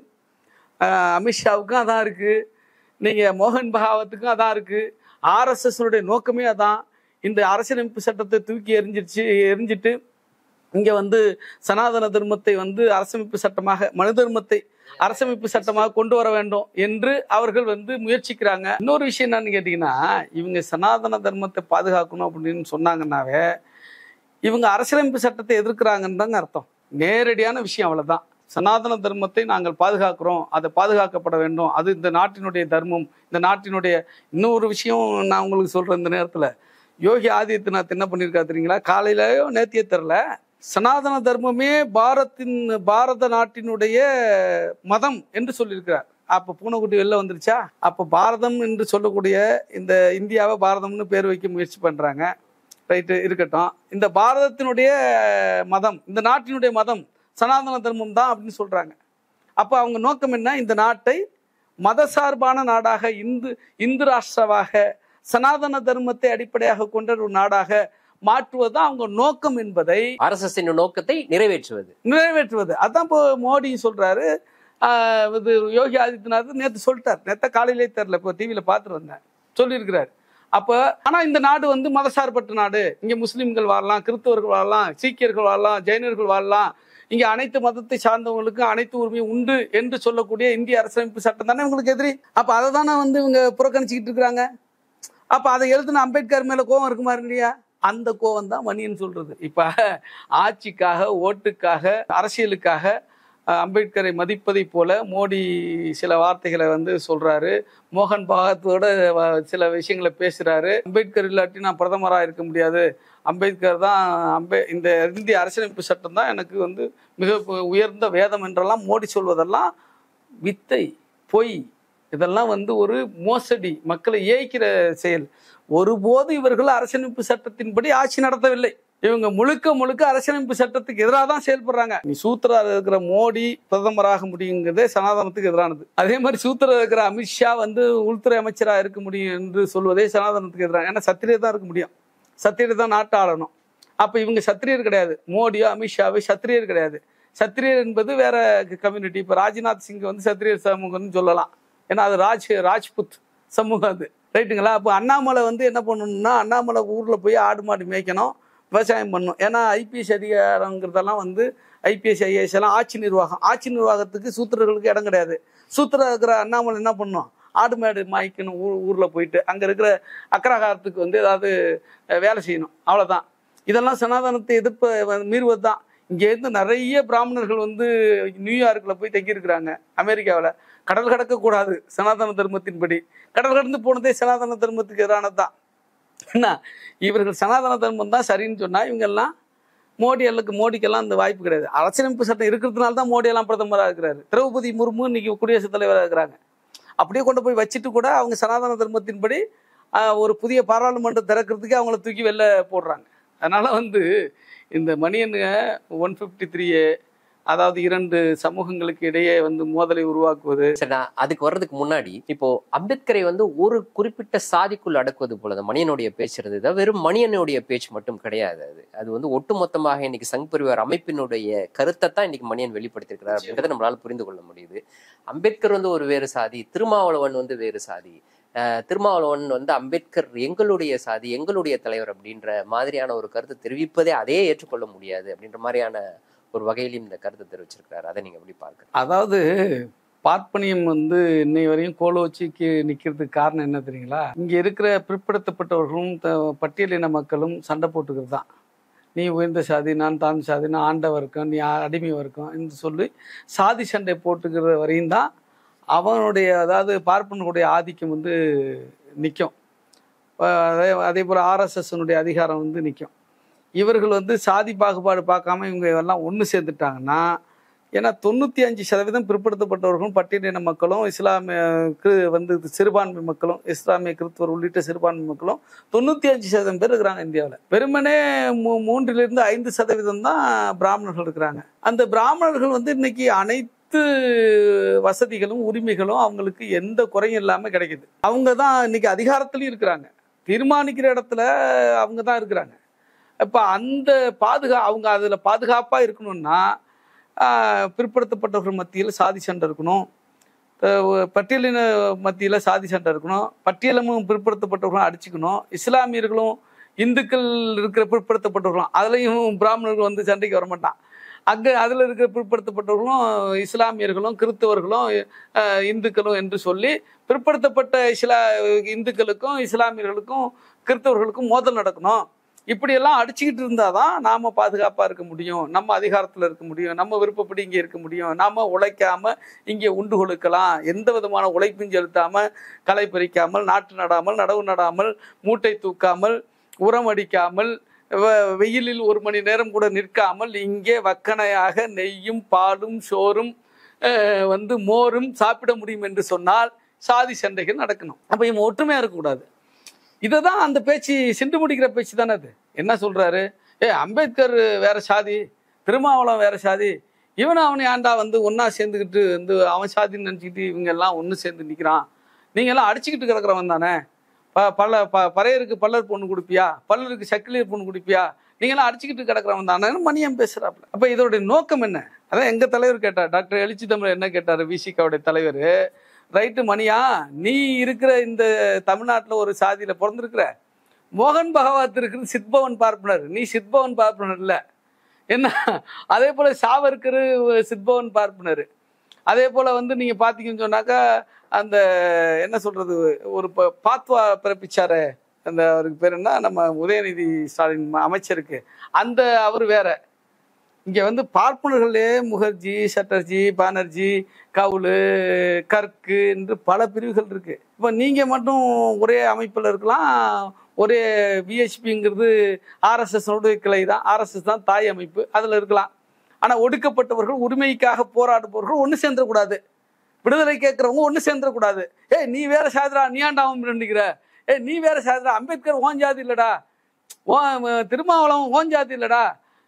ஆஹ் அமித்ஷாவுக்கும் அதான் இருக்கு நீங்க மோகன் பகாவத்துக்கும் அதான் இருக்கு ஆர்எஸ்எஸ்னுடைய நோக்கமே அதான் இந்த அரசியலமைப்பு சட்டத்தை தூக்கி எறிஞ்சிருச்சு எரிஞ்சிட்டு இங்க வந்து சனாதன தர்மத்தை வந்து அரசமைப்பு சட்டமாக மனு தர்மத்தை அரசமைப்பு சட்டமாக கொண்டு வர வேண்டும் என்று அவர்கள் வந்து முயற்சிக்கிறாங்க இன்னொரு விஷயம் என்னன்னு கேட்டீங்கன்னா இவங்க சனாதன தர்மத்தை பாதுகாக்கணும் அப்படின்னு சொன்னாங்கன்னாவே இவங்க அரசியலமைப்பு சட்டத்தை எதிர்க்கிறாங்கன்னு தாங்க அர்த்தம் நேரடியான விஷயம் அவ்வளவுதான் சனாதன தர்மத்தை நாங்கள் பாதுகாக்கிறோம் அதை பாதுகாக்கப்பட வேண்டும் அது இந்த நாட்டினுடைய தர்மம் இந்த நாட்டினுடைய இன்னொரு விஷயம் நான் உங்களுக்கு சொல்றேன் இந்த நேரத்துல யோகி ஆதித்யநாத் என்ன பண்ணியிருக்கா தெரியுங்களா காலையிலயோ நேத்தியே தெரில சனாதன தர்மமே பாரத்தின் பாரத நாட்டினுடைய மதம் என்று சொல்லியிருக்கிறார் அப்ப பூனைக்குட்டி வெளில வந்துருச்சா அப்ப பாரதம் என்று சொல்லக்கூடிய இந்த இந்தியாவை பாரதம்னு பேர் வைக்க முயற்சி பண்றாங்க ரைட்டு இருக்கட்டும் இந்த பாரதத்தினுடைய மதம் இந்த நாட்டினுடைய மதம் சனாதன தர்மம் தான் அப்படின்னு சொல்றாங்க அப்ப அவங்க நோக்கம் என்ன இந்த நாட்டை மதசார்பான நாடாக இந்து இந்து ராஷ்டிரவாக சனாதன தர்மத்தை அடிப்படையாக கொண்ட ஒரு நாடாக மாற்றுவதுதான் அவங்க நோக்கம் என்பதை அரசின் நோக்கத்தை நிறைவேற்றுவது நிறைவேற்றுவது அதான் இப்போ மோடி சொல்றாரு ஆஹ் இது யோகி ஆதித்யநாத் நேத்து சொல்லிட்டார் நேத்த காலையிலே தெரில இப்போ டிவியில பார்த்துட்டு வந்தேன் சொல்லியிருக்கிறார் அப்ப ஆனா இந்த நாடு வந்து மதசார்பற்ற நாடு இங்க முஸ்லிம்கள் வாழலாம் கிறிஸ்தவர்கள் வாழலாம் சீக்கியர்கள் வாழலாம் ஜெயினர்கள் வாழலாம் இங்க அனைத்து மதத்தை சார்ந்தவங்களுக்கும் அனைத்து உரிமையும் உண்டு என்று சொல்லக்கூடிய இந்திய அரசமைப்பு சட்டம் தானே உங்களுக்கு எதிரி அப்ப அதை தானே வந்து இவங்க புறக்கணிச்சுக்கிட்டு இருக்கிறாங்க அப்ப அதை எழுதுன அம்பேத்கர் மேல கோவம் இருக்குமா இல்லையா அந்த கோவம் தான் மணியன் சொல்றது இப்ப ஆட்சிக்காக ஓட்டுக்காக அரசியலுக்காக அஹ், அம்பேத்கரை மதிப்பதை போல மோடி சில வார்த்தைகளை வந்து சொல்றாரு மோகன் பகத்தோட வ- சில விஷயங்களை பேசுறாரு அம்பேத்கர் இல்லாட்டி நான் பிரதமராக இருக்க முடியாது அம்பேத்கர் தான் அம்பே இந்த இந்திய அரசியலமைப்பு சட்டம் தான் எனக்கு வந்து மிக உயர்ந்த வேதம் என்றெல்லாம் மோடி சொல்வதெல்லாம் வித்தை பொய் இதெல்லாம் வந்து ஒரு மோசடி மக்களை ஏய்க்கிற செயல் ஒருபோது இவர்கள் அரசியலமைப்பு சட்டத்தின்படி ஆட்சி நடத்தவில்லை இவங்க முழுக்க முழுக்க அரசியலமைப்பு சட்டத்துக்கு எதிராக தான் செயல்படுறாங்க நீ சூத்திரா இருக்கிற மோடி பிரதமராக முடியுங்கிறதே சனாதனத்துக்கு எதிரானது அதே மாதிரி சூத்திர இருக்கிற அமித்ஷா வந்து உள்துறை அமைச்சராக இருக்க முடியும் என்று சொல்வதே சனாதனத்துக்கு எதிராக ஏன்னா சத்திரியர் தான் இருக்க முடியும் சத்திரியர் தான் நாட்டை ஆளணும் அப்ப இவங்க சத்திரியர் கிடையாது மோடியோ அமித்ஷாவோ சத்திரியர் கிடையாது சத்திரியர் என்பது வேற கம்யூனிட்டி இப்ப ராஜ்நாத் சிங் வந்து சத்திரியர் சமூகம்னு சொல்லலாம் ஏன்னா அது ராஜ் ராஜ்புத் சமூகம் அது ரைட்டுங்களா அப்போ அண்ணாமலை வந்து என்ன பண்ணணும்னா அண்ணாமலை ஊர்ல போய் ஆடு மாடு மேய்க்கணும் விவசாயம் பண்ணணும் ஏன்னா ஐபிஎஸ் அதிகாரங்கிறதெல்லாம் வந்து ஐபிஎஸ் ஐஏஎஸ் எல்லாம் ஆட்சி நிர்வாகம் ஆட்சி நிர்வாகத்துக்கு சூத்திரர்களுக்கு இடம் கிடையாது சூத்திர இருக்கிற அண்ணாமலை என்ன பண்ணும் ஆடு மாடு மாய்க்கணும் ஊர் ஊரில் போயிட்டு அங்கே இருக்கிற அக்ரஹாரத்துக்கு வந்து ஏதாவது அஹ், வேலை செய்யணும் அவ்வளோதான் இதெல்லாம் சனாதனத்தை எதிர்ப்ப மீறுவது தான் இங்கேருந்து நிறைய பிராமணர்கள் வந்து நியூயார்க்கில் போய் தங்கியிருக்கிறாங்க அமெரிக்காவில் கடல் கடக்கக்கூடாது சனாதன தர்மத்தின்படி கடல் கடந்து போனதே சனாதன தர்மத்துக்கு எதிரானது தான் என்ன இவர்கள் சனாதன தர்மம் தான் சரின்னு சொன்னா இவங்கெல்லாம் மோடி எல்லாம் மோடிக்கெல்லாம் அந்த வாய்ப்பு கிடையாது அரசியலமைப்பு சட்டம் இருக்கிறதுனால தான் மோடி எல்லாம் பிரதமராக இருக்கிறாரு திரௌபதி முர்மு இன்னைக்கு குடியரசுத் தலைவராக இருக்கிறாங்க அப்படியே கொண்டு போய் வச்சுட்டு கூட அவங்க சனாதன தர்மத்தின்படி ஆஹ், ஒரு புதிய பாராளுமன்றம் திறக்கிறதுக்கு அவங்கள தூக்கி வெளில போடுறாங்க அதனால வந்து இந்த மணியனுங்க ஒன் ஃபிஃப்டி த்ரீ அதாவது இரண்டு சமூகங்களுக்கு இடையே வந்து மோதலை உருவாக்குவது சரி நான் அதுக்கு வர்றதுக்கு முன்னாடி இப்போ அம்பேத்கரை வந்து ஒரு குறிப்பிட்ட சாதிக்குள் அடக்குவது போல அந்த மணியனுடைய பேச்சு இருந்தது வெறும் மணியனுடைய பேச்சு மட்டும் கிடையாது அது அது வந்து ஒட்டுமொத்தமாக இன்னைக்கு சங் பரிவார் அமைப்பினுடைய கருத்தை தான் இன்னைக்கு மணியன் வெளிப்படுத்தியிருக்கிறார் அப்படின்றத நம்மளால புரிந்து கொள்ள முடியுது அம்பேத்கர் வந்து ஒரு வேறு சாதி திருமாவளவன் வந்து வேறு சாதி அஹ் திருமாவளவன் வந்து அம்பேத்கர் எங்களுடைய சாதி எங்களுடைய தலைவர் அப்படின்ற மாதிரியான ஒரு கருத்தை தெரிவிப்பதே அதே ஏற்றுக்கொள்ள முடியாது அப்படின்ற மாதிரியான ஒரு வகையிலும் இந்த கருத்தை தெரிவிச்சிருக்கிறார் அதை நீங்க எப்படி பார்க்க அதாவது பார்ப்பனியம் வந்து இன்னை வரையும் கோல வச்சுக்கு நிக்கிறதுக்கு காரணம் என்ன தெரியுங்களா இங்க இருக்கிற பிற்படுத்தப்பட்டவர்களும் த- பட்டியலின மக்களும் சண்டை போட்டுக்கிறது தான் நீ உயர்ந்த சாதி நான் தான் சாதி நான் ஆண்டவ இருக்கேன் நீ ஆ- அடிமை இருக்கோம் என்று சொல்லி சாதி சண்டை போட்டுக்கிற வரையும் தான் அவனுடைய அதாவது பார்ப்பனுடைய ஆதிக்கம் வந்து நிற்கும் அதே அதே போல் ஆர்எஸ்எஸ்னுடைய அதிகாரம் வந்து நிற்கும் இவர்கள் வந்து சாதி பாகுபாடு பார்க்காம இவங்க எல்லாம் ஒன்று சேர்ந்துட்டாங்கன்னா ஏன்னா தொண்ணூற்றி அஞ்சு சதவீதம் பிற்படுத்தப்பட்டவர்களும் பட்டியலின மக்களும் இஸ்லாமிய கிரு- வந்து சிறுபான்மை மக்களும் இஸ்லாமிய கிறிஸ்துவர் உள்ளிட்ட சிறுபான்மை மக்களும் தொண்ணூற்றி அஞ்சு சதவீதம் பேர் இருக்கிறாங்க இந்தியாவில் வெறுமனே மூ மூன்றிலிருந்து ஐந்து சதவீதம் தான் பிராமணர்கள் இருக்கிறாங்க அந்த பிராமணர்கள் வந்து இன்னைக்கு அனைத்து வசதிகளும் உரிமைகளும் அவங்களுக்கு எந்த குறையும் இல்லாமல் கிடைக்குது அவங்க தான் இன்னைக்கு அதிகாரத்திலையும் இருக்கிறாங்க தீர்மானிக்கிற இடத்துல அவங்க தான் இருக்கிறாங்க இப்போ அந்த பாதுகா அவங்க அதில் பாதுகாப்பாக இருக்கணும்னா ஆஹ், பிற்படுத்தப்பட்டவர்கள் மத்தியில் சாதி சண்டை இருக்கணும் அஹ், பட்டியலின மத்தியில் சாதி சண்டை இருக்கணும் பட்டியலமும் பிற்படுத்தப்பட்டவர்களும் அடிச்சுக்கணும் இஸ்லாமியர்களும் இந்துக்கள் இருக்கிற பிற்படுத்தப்பட்டவர்களும் அதுலேயும் பிராமணர்கள் வந்து சண்டைக்கு வர மாட்டான் அங்கே அதில் இருக்கிற பிற்படுத்தப்பட்டவர்களும் இஸ்லாமியர்களும் கிறிஸ்தவர்களும் அஹ், இந்துக்களும் என்று சொல்லி பிற்படுத்தப்பட்ட இஸ்லா இந்துக்களுக்கும் இஸ்லாமியர்களுக்கும் கிறிஸ்தவர்களுக்கும் மோதல் நடக்கணும் இப்படியெல்லாம் அடிச்சுக்கிட்டு இருந்தாதான் நாம பாதுகாப்பா இருக்க முடியும் நம்ம அதிகாரத்துல இருக்க முடியும் நம்ம விருப்பப்படி இங்கே இருக்க முடியும் நாம உழைக்காம இங்கே உண்டு கொழுக்கலாம் எந்த விதமான உழைப்பும் செலுத்தாம களை பறிக்காமல் நாட்டு நடாமல் நடவு நடாமல் மூட்டை தூக்காமல் உரம் அடிக்காமல் வெ- வெயிலில் ஒரு மணி நேரம் கூட நிற்காமல் இங்கே வக்கணையாக நெய்யும் பாலும் சோறும் அஹ், வந்து மோரும் சாப்பிட முடியும் என்று சொன்னால் சாதி சண்டைகள் நடக்கணும் அப்ப இவன் ஒற்றுமையா இருக்கக்கூடாது இதை தான் அந்த பேச்சு சிண்டு முடிக்கிற பேச்சு தானே அது என்ன சொல்றாரு ஏ அம்பேத்கர் வேற சாதி திருமாவளவன் வேற சாதி இவனும் அவனை ஆண்டா வந்து ஒண்ணா சேர்ந்துக்கிட்டு வந்து அவன் சாதின்னு நினச்சிக்கிட்டு இவங்க எல்லாம் ஒன்று சேர்ந்து நிற்கிறான் நீங்க எல்லாம் அடிச்சுக்கிட்டு கிடக்குறவன் தானே ப பல ப பறையருக்கு பல்லர் பொண்ணு கொடுப்பியா பல்லருக்கு சக்கிலியர் பொண்ணு கொடுப்பியா நீங்களாம் அடிச்சுக்கிட்டு கிடக்குறவன் தானே மணியம் பேசுறாப்புல அப்ப இதோடைய நோக்கம் என்ன அதான் எங்க தலைவர் கேட்டார் டாக்டர் எழுச்சி தமிழ் என்ன கேட்டாரு விசிகாவுடைய தலைவர் ரைட்டு மணியா நீ இருக்கிற இந்த தமிழ்நாட்டில் ஒரு சாதியில பிறந்திருக்கிற மோகன் பகவத் இருக்கிறது சித்பவன் பார்ப்பனர் நீ சித்பவன் பார்ப்பனர் இல்லை என்ன அதே போல சாவர்கர் சித்பவன் பார்ப்பனர் அதே போல வந்து நீங்க பாத்தீங்கன்னு சொன்னாக்கா அந்த என்ன சொல்றது ஒரு ப- பாத்வா பிறப்பிச்சாரு அந்த அவருக்கு பேர் என்ன நம்ம உதயநிதி ஸ்டாலின் ம- அமைச்சருக்கு அந்த அவர் வேற இங்க வந்து பார்ப்பனர்களே முகர்ஜி சட்டர்ஜி பானர்ஜி கவுலு கற்கு என்று பல பிரிவுகள் இருக்கு இப்போ நீங்க மட்டும் ஒரே அமைப்பில் இருக்கலாம் ஒரே விஹெச்பிங்கிறது ஆர்எஸ்எஸ்னுடைய கிளை தான் ஆர்எஸ்எஸ் தான் தாய் அமைப்பு அதில் இருக்கலாம் ஆனால் ஒடுக்கப்பட்டவர்கள் உரிமைக்காக போராடுபவர்கள் ஒன்று சேர்ந்துடக்கூடாது விடுதலை கேட்குறவங்க ஒன்று சேர்ந்துடக்கூடாது ஏய் நீ வேற சாதிரா நீ ஆண்டா அவன் நினைக்கிற ஏய் நீ வேற சாதிரா அம்பேத்கர் ஓன் ஜாதி இல்லடா ஓ திருமாவளவன் ஓன் ஜாதி இல்லடா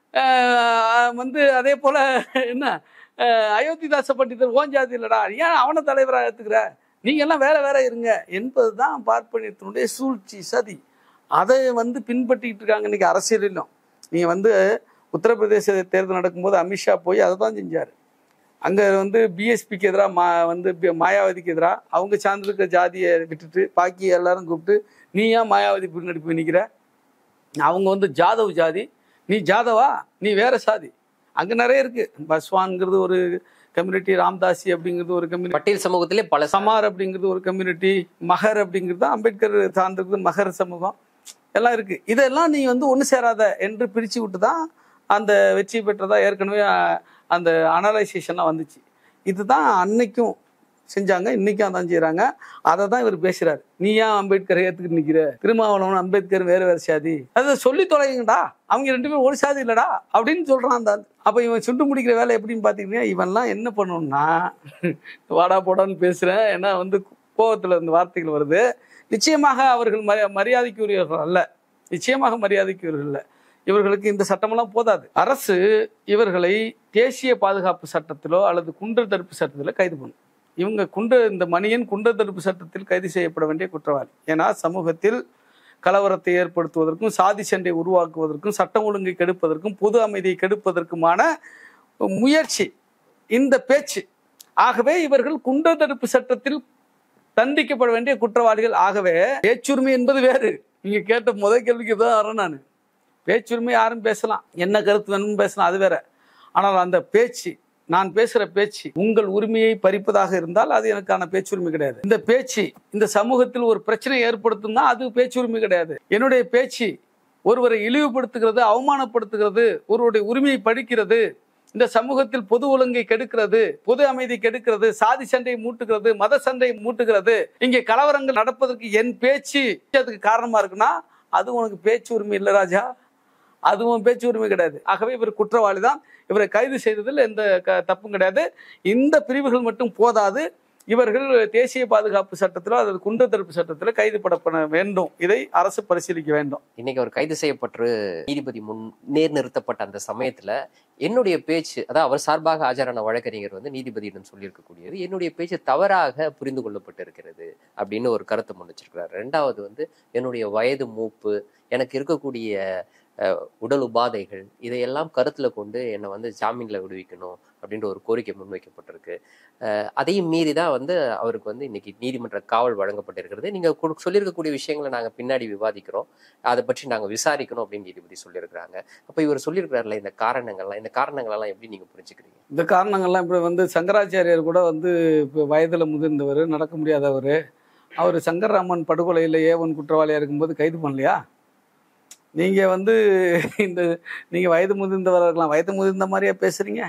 அஹ் வந்து அதே போல என்ன அஹ் அயோத்திதாச பண்டிதர் ஓன் ஜாதி இல்லடா ஏன் அவனை தலைவராக எடுத்துக்கிற நீங்க எல்லாம் வேற வேற இருங்க என்பதுதான் பார்ப்பனியத்தினுடைய சூழ்ச்சி சதி அதை வந்து பின்பற்றிட்டு இருக்காங்க இன்னைக்கு அரசியலிலும் நீங்க வந்து உத்தரப்பிரதேச தேர்தல் நடக்கும்போது அமித்ஷா போய் அதை தான் செஞ்சார் அங்கே வந்து பிஎஸ்பிக்கு எதிராக மா வந்து பி- மாயாவதிக்கு எதிராக அவங்க சார்ந்திருக்க ஜாதியை விட்டுட்டு பாக்கி எல்லாரும் கூப்பிட்டு நீ ஏன் மாயாவதி பின்னாடி போய் நிற்கிற அவங்க வந்து ஜாதவ் ஜாதி நீ ஜாதவா நீ வேற சாதி அங்கே நிறைய இருக்கு பஸ்வான்ங்கிறது ஒரு கம்யூனிட்டி ராம்தாசி அப்படிங்கிறது ஒரு கம்யூனிட்டி பட்டியல் சமூகத்திலே பல சம சமார் அப்படிங்கிறது ஒரு கம்யூனிட்டி மகர் அப்படிங்கிறது தான் அம்பேத்கர் சார்ந்திருக்கிறது மகர் சமூகம் எல்லாம் இருக்கு இதெல்லாம் நீ வந்து ஒன்று சேராத என்று பிரிச்சு விட்டு தான் அந்த வெற்றி பெற்றதா ஏற்கனவே அஹ், அந்த அனலைசேஷன்லாம் வந்துச்சு இதுதான் அன்னைக்கும் செஞ்சாங்க இன்னைக்கும் அதான் செய்றாங்க அதை தான் இவர் பேசுறாரு நீ ஏன் அம்பேத்கரை ஏத்துக்கிட்டு நிக்கிற திருமாவளவன் அம்பேத்கர் வேற வேற சாதி அதை சொல்லி தொலைங்கடா அவங்க ரெண்டு பேரும் ஒரு சாதி இல்லடா அப்படின்னு சொல்றான் அந்த ஆள். அப்ப இவன் சுண்டு முடிக்கிற வேலை எப்படின்னு பாத்தீங்கன்னா இவன்லாம் என்ன பண்ணணும்னா வாடா போடான்னு பேசுறேன் ஏன்னா வந்து கோவத்துல இந்த வார்த்தைகள் வருது நிச்சயமாக அவர்கள் மரி- மரியாதைக்குரியவர்கள் அல்ல நிச்சயமாக மரியாதைக்குரியவர்கள் அல்ல இவர்களுக்கு இந்த சட்டமெல்லாம் போதாது அரசு இவர்களை தேசிய பாதுகாப்பு சட்டத்திலோ அல்லது குண்டர் தடுப்பு சட்டத்திலோ கைது பண்ணும் இவங்க குண்ட இந்த மணியன் குண்டர் தடுப்பு சட்டத்தில் கைது செய்யப்பட வேண்டிய குற்றவாளி ஏன்னா சமூகத்தில் கலவரத்தை ஏற்படுத்துவதற்கும் சாதி சண்டை உருவாக்குவதற்கும் சட்டம் ஒழுங்கை கெடுப்பதற்கும் பொது அமைதியை கெடுப்பதற்குமான முயற்சி இந்த பேச்சு ஆகவே இவர்கள் குண்டர் தடுப்பு சட்டத்தில் தண்டிக்கப்பட வேண்டிய குற்றவாளிகள் ஆகவே பேச்சுரிமை என்பது வேறு நீங்க கேட்ட முதல் கேள்விக்கு தான் வரேன் நான் பேச்சுரிமை யாரும் பேசலாம் என்ன கருத்து வேணும் பேசலாம் அது வேற ஆனால் அந்த பேச்சு நான் பேசுற பேச்சு உங்கள் உரிமையை பறிப்பதாக இருந்தால் அது எனக்கான பேச்சுரிமை கிடையாது இந்த பேச்சு இந்த சமூகத்தில் ஒரு பிரச்சனை ஏற்படுத்தும்னா அது பேச்சுரிமை கிடையாது என்னுடைய பேச்சு ஒருவரை இழிவுபடுத்துகிறது அவமானப்படுத்துகிறது ஒருவருடைய உரிமையை பறிக்கிறது இந்த சமூகத்தில் பொது ஒழுங்கை கெடுக்கிறது பொது அமைதி கெடுக்கிறது சாதி சண்டை மூட்டுகிறது மத சண்டை மூட்டுகிறது இங்கே கலவரங்கள் நடப்பதற்கு என் பேச்சு அதுக்கு காரணமா இருக்குன்னா அது உனக்கு பேச்சு உரிமை இல்லை ராஜா அதுவும் பேச்சு உரிமை கிடையாது ஆகவே இவர் குற்றவாளி தான் இவரை கைது செய்ததில் எந்த க- தப்பும் கிடையாது இந்த பிரிவுகள் மட்டும் போதாது இவர்கள் தேசிய பாதுகாப்பு சட்டத்திலோ அல்லது குண்டர் தடுப்பு சட்டத்திலோ கைது படப்பட வேண்டும் இதை அரசு பரிசீலிக்க வேண்டும் இன்னைக்கு அவர் கைது செய்யப்பட்டு நீதிபதி முன் நேர் நிறுத்தப்பட்ட அந்த சமயத்துல என்னுடைய பேச்சு அதாவது அவர் சார்பாக ஆஜரான வழக்கறிஞர் வந்து நீதிபதியிடம் சொல்லியிருக்கக்கூடியது என்னுடைய பேச்சு தவறாக புரிந்து கொள்ளப்பட்டு இருக்கிறது அப்படின்னு ஒரு கருத்தை முன் வச்சிருக்கிறார் ரெண்டாவது வந்து என்னுடைய வயது மூப்பு எனக்கு இருக்கக்கூடிய அஹ், உடல் உபாதைகள் இதையெல்லாம் கருத்துல கொண்டு என்னை வந்து ஜாமீன்ல விடுவிக்கணும் அப்படின்ற ஒரு கோரிக்கை முன்வைக்கப்பட்டிருக்கு அஹ், அதையும் மீறி தான் வந்து அவருக்கு வந்து இன்னைக்கு நீதிமன்ற காவல் வழங்கப்பட்டிருக்கிறது நீங்க கு- சொல்லியிருக்கக்கூடிய விஷயங்களை நாங்க பின்னாடி விவாதிக்கிறோம் அதை பற்றி நாங்க விசாரிக்கணும் அப்படின்னு நீதிபதி சொல்லியிருக்கிறாங்க அப்ப இவர் சொல்லியிருக்கிறாருல இந்த காரணங்கள்லாம் இந்த காரணங்களெல்லாம் எப்படி நீங்க புரிஞ்சுக்கிறீங்க இந்த காரணங்கள்லாம் இப்படி வந்து சங்கராச்சாரியார் கூட வந்து இப்போ வயதில் முதிர்ந்தவர் நடக்க முடியாதவர் அவர் சங்கர்ராமன் படுகொலையில் ஏவன் குற்றவாளியாக இருக்கும்போது கைது பண்ணலையா நீங்கள் வந்து இந்த நீங்கள் வயது முதிர்ந்தவராக இருக்கலாம் வயது முதிர்ந்த மாதிரியா பேசுகிறீங்க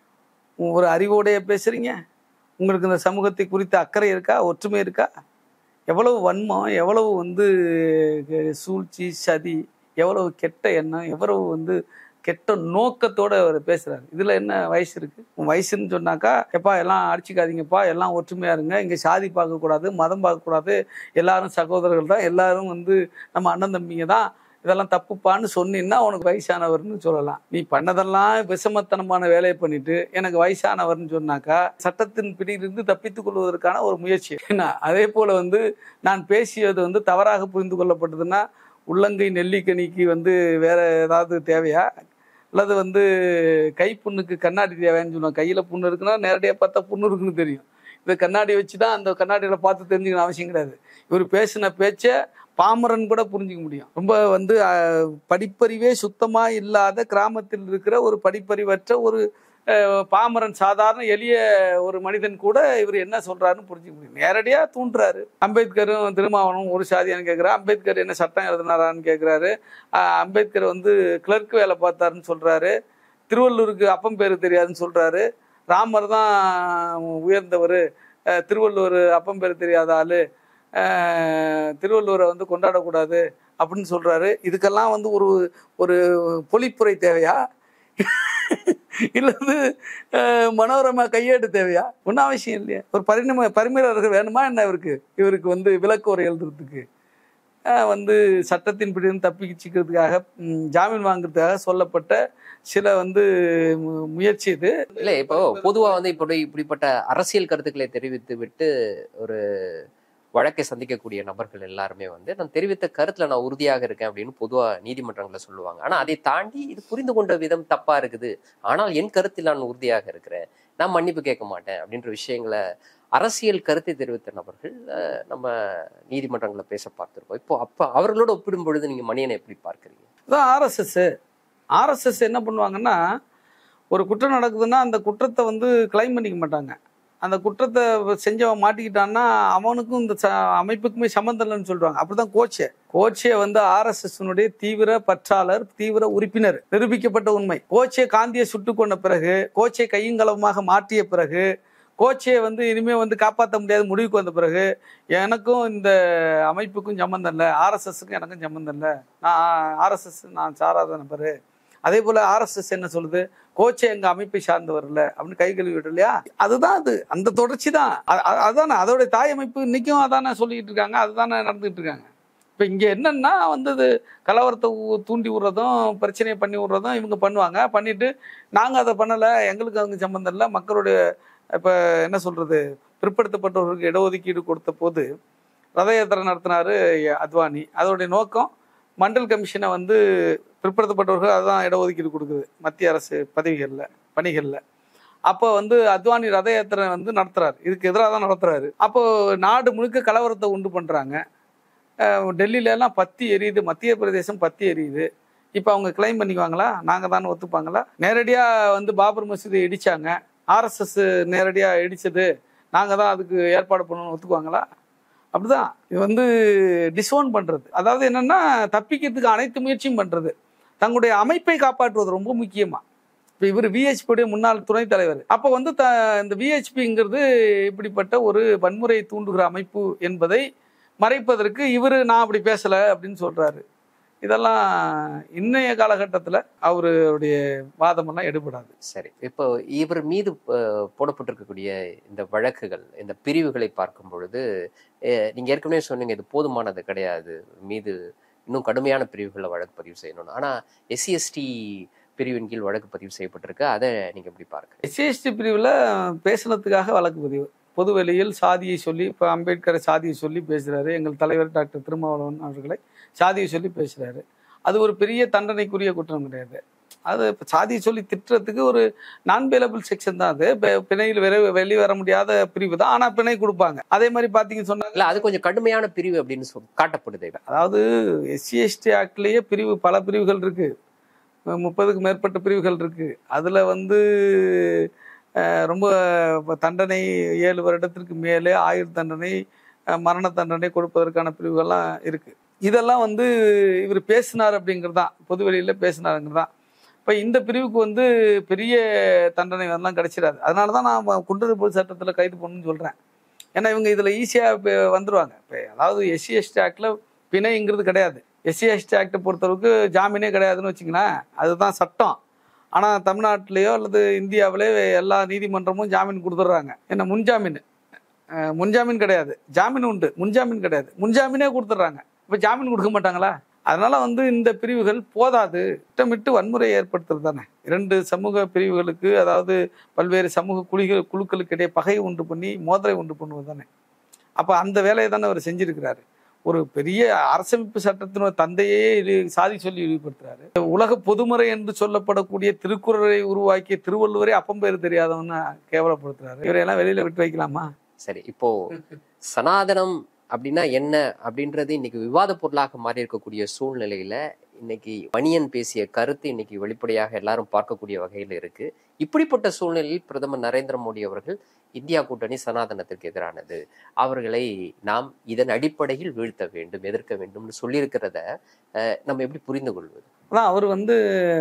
ஒரு அறிவோடையே பேசுகிறீங்க உங்களுக்கு இந்த சமூகத்தை குறித்த அக்கறை இருக்கா ஒற்றுமை இருக்கா எவ்வளவு வன்மம் எவ்வளவு வந்து அஹ், சூழ்ச்சி சதி எவ்வளவு கெட்ட எண்ணம் எவ்வளவு வந்து கெட்ட நோக்கத்தோட அவர் பேசுறாரு இதுல என்ன வயசு இருக்கு உன் வயசுன்னு சொன்னாக்கா எப்பா எல்லாம் அடிச்சுக்காதீங்கப்பா எல்லாம் ஒற்றுமையா இருங்க இங்க சாதி பார்க்க கூடாது மதம் பார்க்க கூடாது எல்லாரும் சகோதரர்கள் தான் எல்லாரும் வந்து நம்ம அண்ணன் தம்பிங்க தான் இதெல்லாம் தப்புப்பான்னு சொன்னீங்கன்னா உனக்கு வயசானவர்னு சொல்லலாம் நீ பண்ணதெல்லாம் விஷமத்தனமான வேலையை பண்ணிட்டு எனக்கு வயசானவர்னு சொன்னாக்கா சட்டத்தின் பிடியிலிருந்து தப்பித்துக் கொள்வதற்கான ஒரு முயற்சி என்ன அதே போல வந்து நான் பேசியது வந்து தவறாக புரிந்து கொள்ளப்பட்டதுன்னா உள்ளங்கை நெல்லிக்கனிக்கு வந்து வேற ஏதாவது தேவையா அல்லது வந்து கை புண்ணுக்கு கண்ணாடி தேவையான்னு சொல்லுவாங்க கையில் புண்ணு இருக்குன்னா நேரடியாக பார்த்தா புண்ணு இருக்குன்னு தெரியும் இந்த கண்ணாடி வச்சு தான் அந்த கண்ணாடியில் பார்த்து தெரிஞ்சுக்கணும் அவசியம் கிடையாது இவர் பேசின பேச்சை பாமரன் கூட புரிஞ்சுக்க முடியும் ரொம்ப வந்து அஹ், படிப்பறிவே சுத்தமாக இல்லாத கிராமத்தில் இருக்கிற ஒரு படிப்பறிவற்ற ஒரு அஹ், பாமரன் சாதாரண எளிய ஒரு மனிதன் கூட இவர் என்ன சொல்றாருன்னு புரிஞ்சுக்க முடியும் நேரடியா தூண்டுறாரு அம்பேத்கரும் திருமாவளவனும் ஒரு சாதியான்னு கேட்குறா அம்பேத்கர் என்ன சட்டம் எழுதினாரான்னு கேட்குறாரு அம்பேத்கர் வந்து கிளர்க் வேலை பார்த்தாருன்னு சொல்றாரு திருவள்ளூருக்கு அப்பம் பேரு தெரியாதுன்னு சொல்றாரு ராமர் தான் உயர்ந்தவர் திருவள்ளுவர் அப்பம் பேரு தெரியாத ஆளு அஹ், திருவள்ளுவரை வந்து கொண்டாடக்கூடாது அப்படின்னு சொல்றாரு இதுக்கெல்லாம் வந்து ஒரு ஒரு பொழிப்புரை தேவையா இல்ல வந்து அஹ், மனோரமா கையேடு தேவையா ஒன்றும் அவசியம் இல்லையா ஒரு பரிணம பரிமேலர்கள் வேணுமா என்ன இவருக்கு இவருக்கு வந்து விளக்குரை எழுதுறதுக்கு அஹ், வந்து சட்டத்தின் பிடிந்து தப்பிச்சுக்கிறதுக்காக ம், ஜாமீன் வாங்குறதுக்காக சொல்லப்பட்ட சில வந்து மு- முயற்சி இது இல்ல இப்போ பொதுவா வந்து இப்படி இப்படிப்பட்ட அரசியல் கருத்துக்களை தெரிவித்து விட்டு ஒரு வழக்கை சந்திக்கக்கூடிய நபர்கள் எல்லாருமே வந்து நான் தெரிவித்த கருத்துல நான் உறுதியாக இருக்கேன் அப்படின்னு பொதுவா நீதிமன்றங்களை சொல்லுவாங்க ஆனா அதை தாண்டி இது புரிந்து கொண்ட விதம் தப்பா இருக்குது ஆனால் என் கருத்தில் நான் உறுதியாக இருக்கிறேன் நான் மன்னிப்பு கேட்க மாட்டேன் அப்படின்ற விஷயங்களை அரசியல் கருத்தை தெரிவித்த நபர்கள் அஹ், நம்ம நீதிமன்றங்களை பேச பார்த்திருக்கோம் இப்போ அப்ப அவர்களோட ஒப்பிடும் பொழுது நீங்க மணியனை எப்படி பார்க்கறீங்க அதான் ஆர்எஸ்எஸ் ஆர்எஸ்எஸ் என்ன பண்ணுவாங்கன்னா ஒரு குற்றம் நடக்குதுன்னா அந்த குற்றத்தை வந்து கிளைம் பண்ணிக்க மாட்டாங்க அந்த குற்றத்தை செஞ்சவன் மாட்டிக்கிட்டான்னா அவனுக்கும் இந்த ச- அமைப்புக்குமே சம்மந்தம் இல்லைன்னு சொல்லுவாங்க அப்படிதான் கோச்சே கோச்சே வந்து ஆர்எஸ்எஸ்னுடைய தீவிர பற்றாளர் தீவிர உறுப்பினர் நிரூபிக்கப்பட்ட உண்மை கோச்சே காந்தியை சுட்டு கொண்ட பிறகு கோச்சை கையுங்களவுமாக மாற்றிய பிறகு கோச்சையை வந்து இனிமே வந்து காப்பாற்ற முடியாத முடிவுக்கு வந்த பிறகு எனக்கும் இந்த அமைப்புக்கும் சம்மந்தம் இல்லை ஆர்எஸ்எஸ்க்கும் எனக்கும் சம்மந்தம் இல்லை நான் ஆர்எஸ்எஸ் நான் சாராத நபர் அதே போல ஆர்எஸ்எஸ் என்ன சொல்லுது கோச்சை எங்க அமைப்பை சார்ந்தவர் இல்ல அப்படின்னு கை கழுவி விடு இல்லையா அதுதான் அது அந்த தொடர்ச்சி தான் அ- அ- அதானே அதோட தாய் அமைப்பு இன்னைக்கும் அதானே சொல்லிட்டு இருக்காங்க அதுதானே நடந்துட்டு இருக்காங்க இப்போ இங்கே என்னன்னா வந்து இது கலவரத்தை ஊ- தூண்டி விடுறதும் பிரச்சனையை பண்ணி விடுறதும் இவங்க பண்ணுவாங்க பண்ணிட்டு நாங்கள் அதை பண்ணலை எங்களுக்கு அவங்க சம்மந்தம் இல்லை மக்களுடைய இப்போ என்ன சொல்றது பிற்படுத்தப்பட்டவர்களுக்கு இடஒதுக்கீடு கொடுத்த போது ரத யாத்திரை நடத்தினாரு அத்வானி அதோடைய நோக்கம் மண்டல் கமிஷனை வந்து பிற்படுத்தப்பட்டவர்கள் அதான் இடஒதுக்கீடு கொடுக்குது மத்திய அரசு பதவிகளில் பணிகளில் அப்போ வந்து அத்வானி ரத யாத்திரை வந்து நடத்துறாரு இதுக்கு எதிராக தான் நடத்துறாரு அப்போ நாடு முழுக்க கலவரத்தை உண்டு பண்றாங்க அஹ் டெல்லியில எல்லாம் பத்தி எரியுது மத்திய பிரதேசம் பத்தி எரியுது இப்போ அவங்க கிளைம் பண்ணிக்குவாங்களா நாங்கள் தான் ஒத்துப்பாங்களா நேரடியாக வந்து பாபர் மசூதி இடிச்சாங்க ஆர்எஸ்எஸ் நேரடியாக இடிச்சது நாங்கள் தான் அதுக்கு ஏற்பாடு பண்ணணும்னு ஒத்துக்குவாங்களா அப்படிதான் இது வந்து டிசோன் பண்றது அதாவது என்னன்னா தப்பிக்கிறதுக்கு அனைத்து முயற்சியும் பண்றது தங்களுடைய அமைப்பை காப்பாற்றுவது ரொம்ப முக்கியமா இப்போ இவர் விஹெச்பியுடைய முன்னாள் துணைத் தலைவர் அப்போ வந்து த இந்த விஹெச்பிங்கிறது இப்படிப்பட்ட ஒரு வன்முறையை தூண்டுகிற அமைப்பு என்பதை மறைப்பதற்கு இவர் நான் அப்படி பேசலை அப்படின்னு சொல்றாரு இதெல்லாம் இன்னைய காலகட்டத்தில் அவருடைய வாதமெல்லாம் எடுபடாது சரி இப்போ இவர் மீது அஹ், போடப்பட்டிருக்கக்கூடிய இந்த வழக்குகள் இந்த பிரிவுகளை பார்க்கும் பொழுது அஹ், நீங்க ஏற்கனவே சொன்னீங்க இது போதுமானது கிடையாது மீது இன்னும் கடுமையான பிரிவுகளில் வழக்கு பதிவு செய்யணும் ஆனா எஸ்சி எஸ்டி பிரிவின் கீழ் வழக்கு பதிவு செய்யப்பட்டிருக்கு அதை நீங்க எப்படி பாருங்க எஸ்சிஎஸ்டி பிரிவில் பேசுனதுக்காக வழக்கு பதிவு பொதுவெளியில் சாதியை சொல்லி இப்போ அம்பேத்கரை சாதியை சொல்லி பேசுகிறாரு எங்கள் தலைவர் டாக்டர் திருமாவளவன் அவர்களை சாதியை சொல்லி பேசுகிறாரு அது ஒரு பெரிய தண்டனைக்குரிய குற்றம் கிடையாது அது இப்ப சாதியை சொல்லி திட்டுறதுக்கு ஒரு நான் பேலபிள் செக்ஷன் தான் அது பெ- பிணையில் வெற வெளியே வர முடியாத பிரிவு தான் ஆனால் பிணை கொடுப்பாங்க அதே மாதிரி பார்த்தீங்கன்னு சொன்னா இல்ல அது கொஞ்சம் கடுமையான பிரிவு அப்படின்னு சொல் காட்டப்படுது அதாவது எஸ்சி எஸ்டி ஆக்ட்லேயே பிரிவு பல பிரிவுகள் இருக்கு முப்பதுக்கு மேற்பட்ட பிரிவுகள் இருக்கு அதில் வந்து அஹ், ரொம்ப இப்ப தண்டனை ஏழு வருடத்திற்கு மேலே ஆயுள் தண்டனை அஹ், மரண தண்டனை கொடுப்பதற்கான பிரிவுகள்லாம் இருக்கு இதெல்லாம் வந்து இவர் பேசினார் அப்படிங்கிறது தான் பொதுவெளியில் பேசினாருங்கிறது தான் இப்போ இந்த பிரிவுக்கு வந்து பெரிய தண்டனை எல்லாம் கிடைச்சிடாது அதனால தான் நான் குண்டர் சட்டத்தில் கைது பண்ணணும்னு சொல்கிறேன் ஏன்னா இவங்க இதில் ஈஸியாக வந்துருவாங்க இப்போ அதாவது எஸ்சி எஸ்டி ஆக்டில் பிணைங்கிறது கிடையாது எஸ்சி எஸ்டி ஆக்டை பொறுத்தளவுக்கு ஜாமீனே கிடையாதுன்னு வச்சுங்களேன் அதுதான் சட்டம் ஆனால் தமிழ்நாட்டிலேயோ அல்லது இந்தியாவிலே எல்லா நீதிமன்றமும் ஜாமீன் கொடுத்துட்றாங்க என்ன முன்ஜாமீன் அஹ் முன்ஜாமீன் கிடையாது ஜாமீன் உண்டு முன்ஜாமீன் கிடையாது முன்ஜாமீனே கொடுத்துட்றாங்க இப்போ ஜாமீன் கொடுக்க மாட்டாங்களா அதனால வந்து இந்த பிரிவுகள் போதாது திட்டமிட்டு வன்முறை ஏற்படுத்துறது தானே இரண்டு சமூக பிரிவுகளுக்கு அதாவது பல்வேறு சமூக குழிகள் குழுக்களுக்கு இடையே பகை உண்டு பண்ணி மோதலை உண்டு பண்ணுவது தானே அப்போ அந்த வேலையை தானே அவர் செஞ்சிருக்கிறாரு ஒரு பெரிய அரசமைப்பு சட்டத்தினுடைய தந்தையே இது சாதி சொல்லி இழிவுபடுத்துறாரு உலக பொதுமுறை என்று சொல்லப்படக்கூடிய திருக்குறளை உருவாக்கிய திருவள்ளுவரே அப்பம் பேர் தெரியாதவன்னு கேவலப்படுத்துறாரு இவரையெல்லாம் வெளியில விட்டு வைக்கலாமா சரி இப்போ சனாதனம் அப்படின்னா என்ன அப்படின்றது இன்னைக்கு விவாத பொருளாக மாறி இருக்கக்கூடிய சூழ்நிலையில இன்னைக்கு மணியன் பேசிய கருத்து இன்னைக்கு வெளிப்படையாக எல்லாரும் பார்க்கக்கூடிய வகையில் இருக்கு இப்படிப்பட்ட சூழ்நிலையில் பிரதமர் நரேந்திர மோடி அவர்கள் இந்தியா கூட்டணி சனாதனத்திற்கு எதிரானது அவர்களை நாம் இதன் அடிப்படையில் வீழ்த்த வேண்டும் எதிர்க்க வேண்டும்னு சொல்லியிருக்கிறத அஹ், நம்ம எப்படி புரிந்து கொள்வது அதான் அவர் வந்து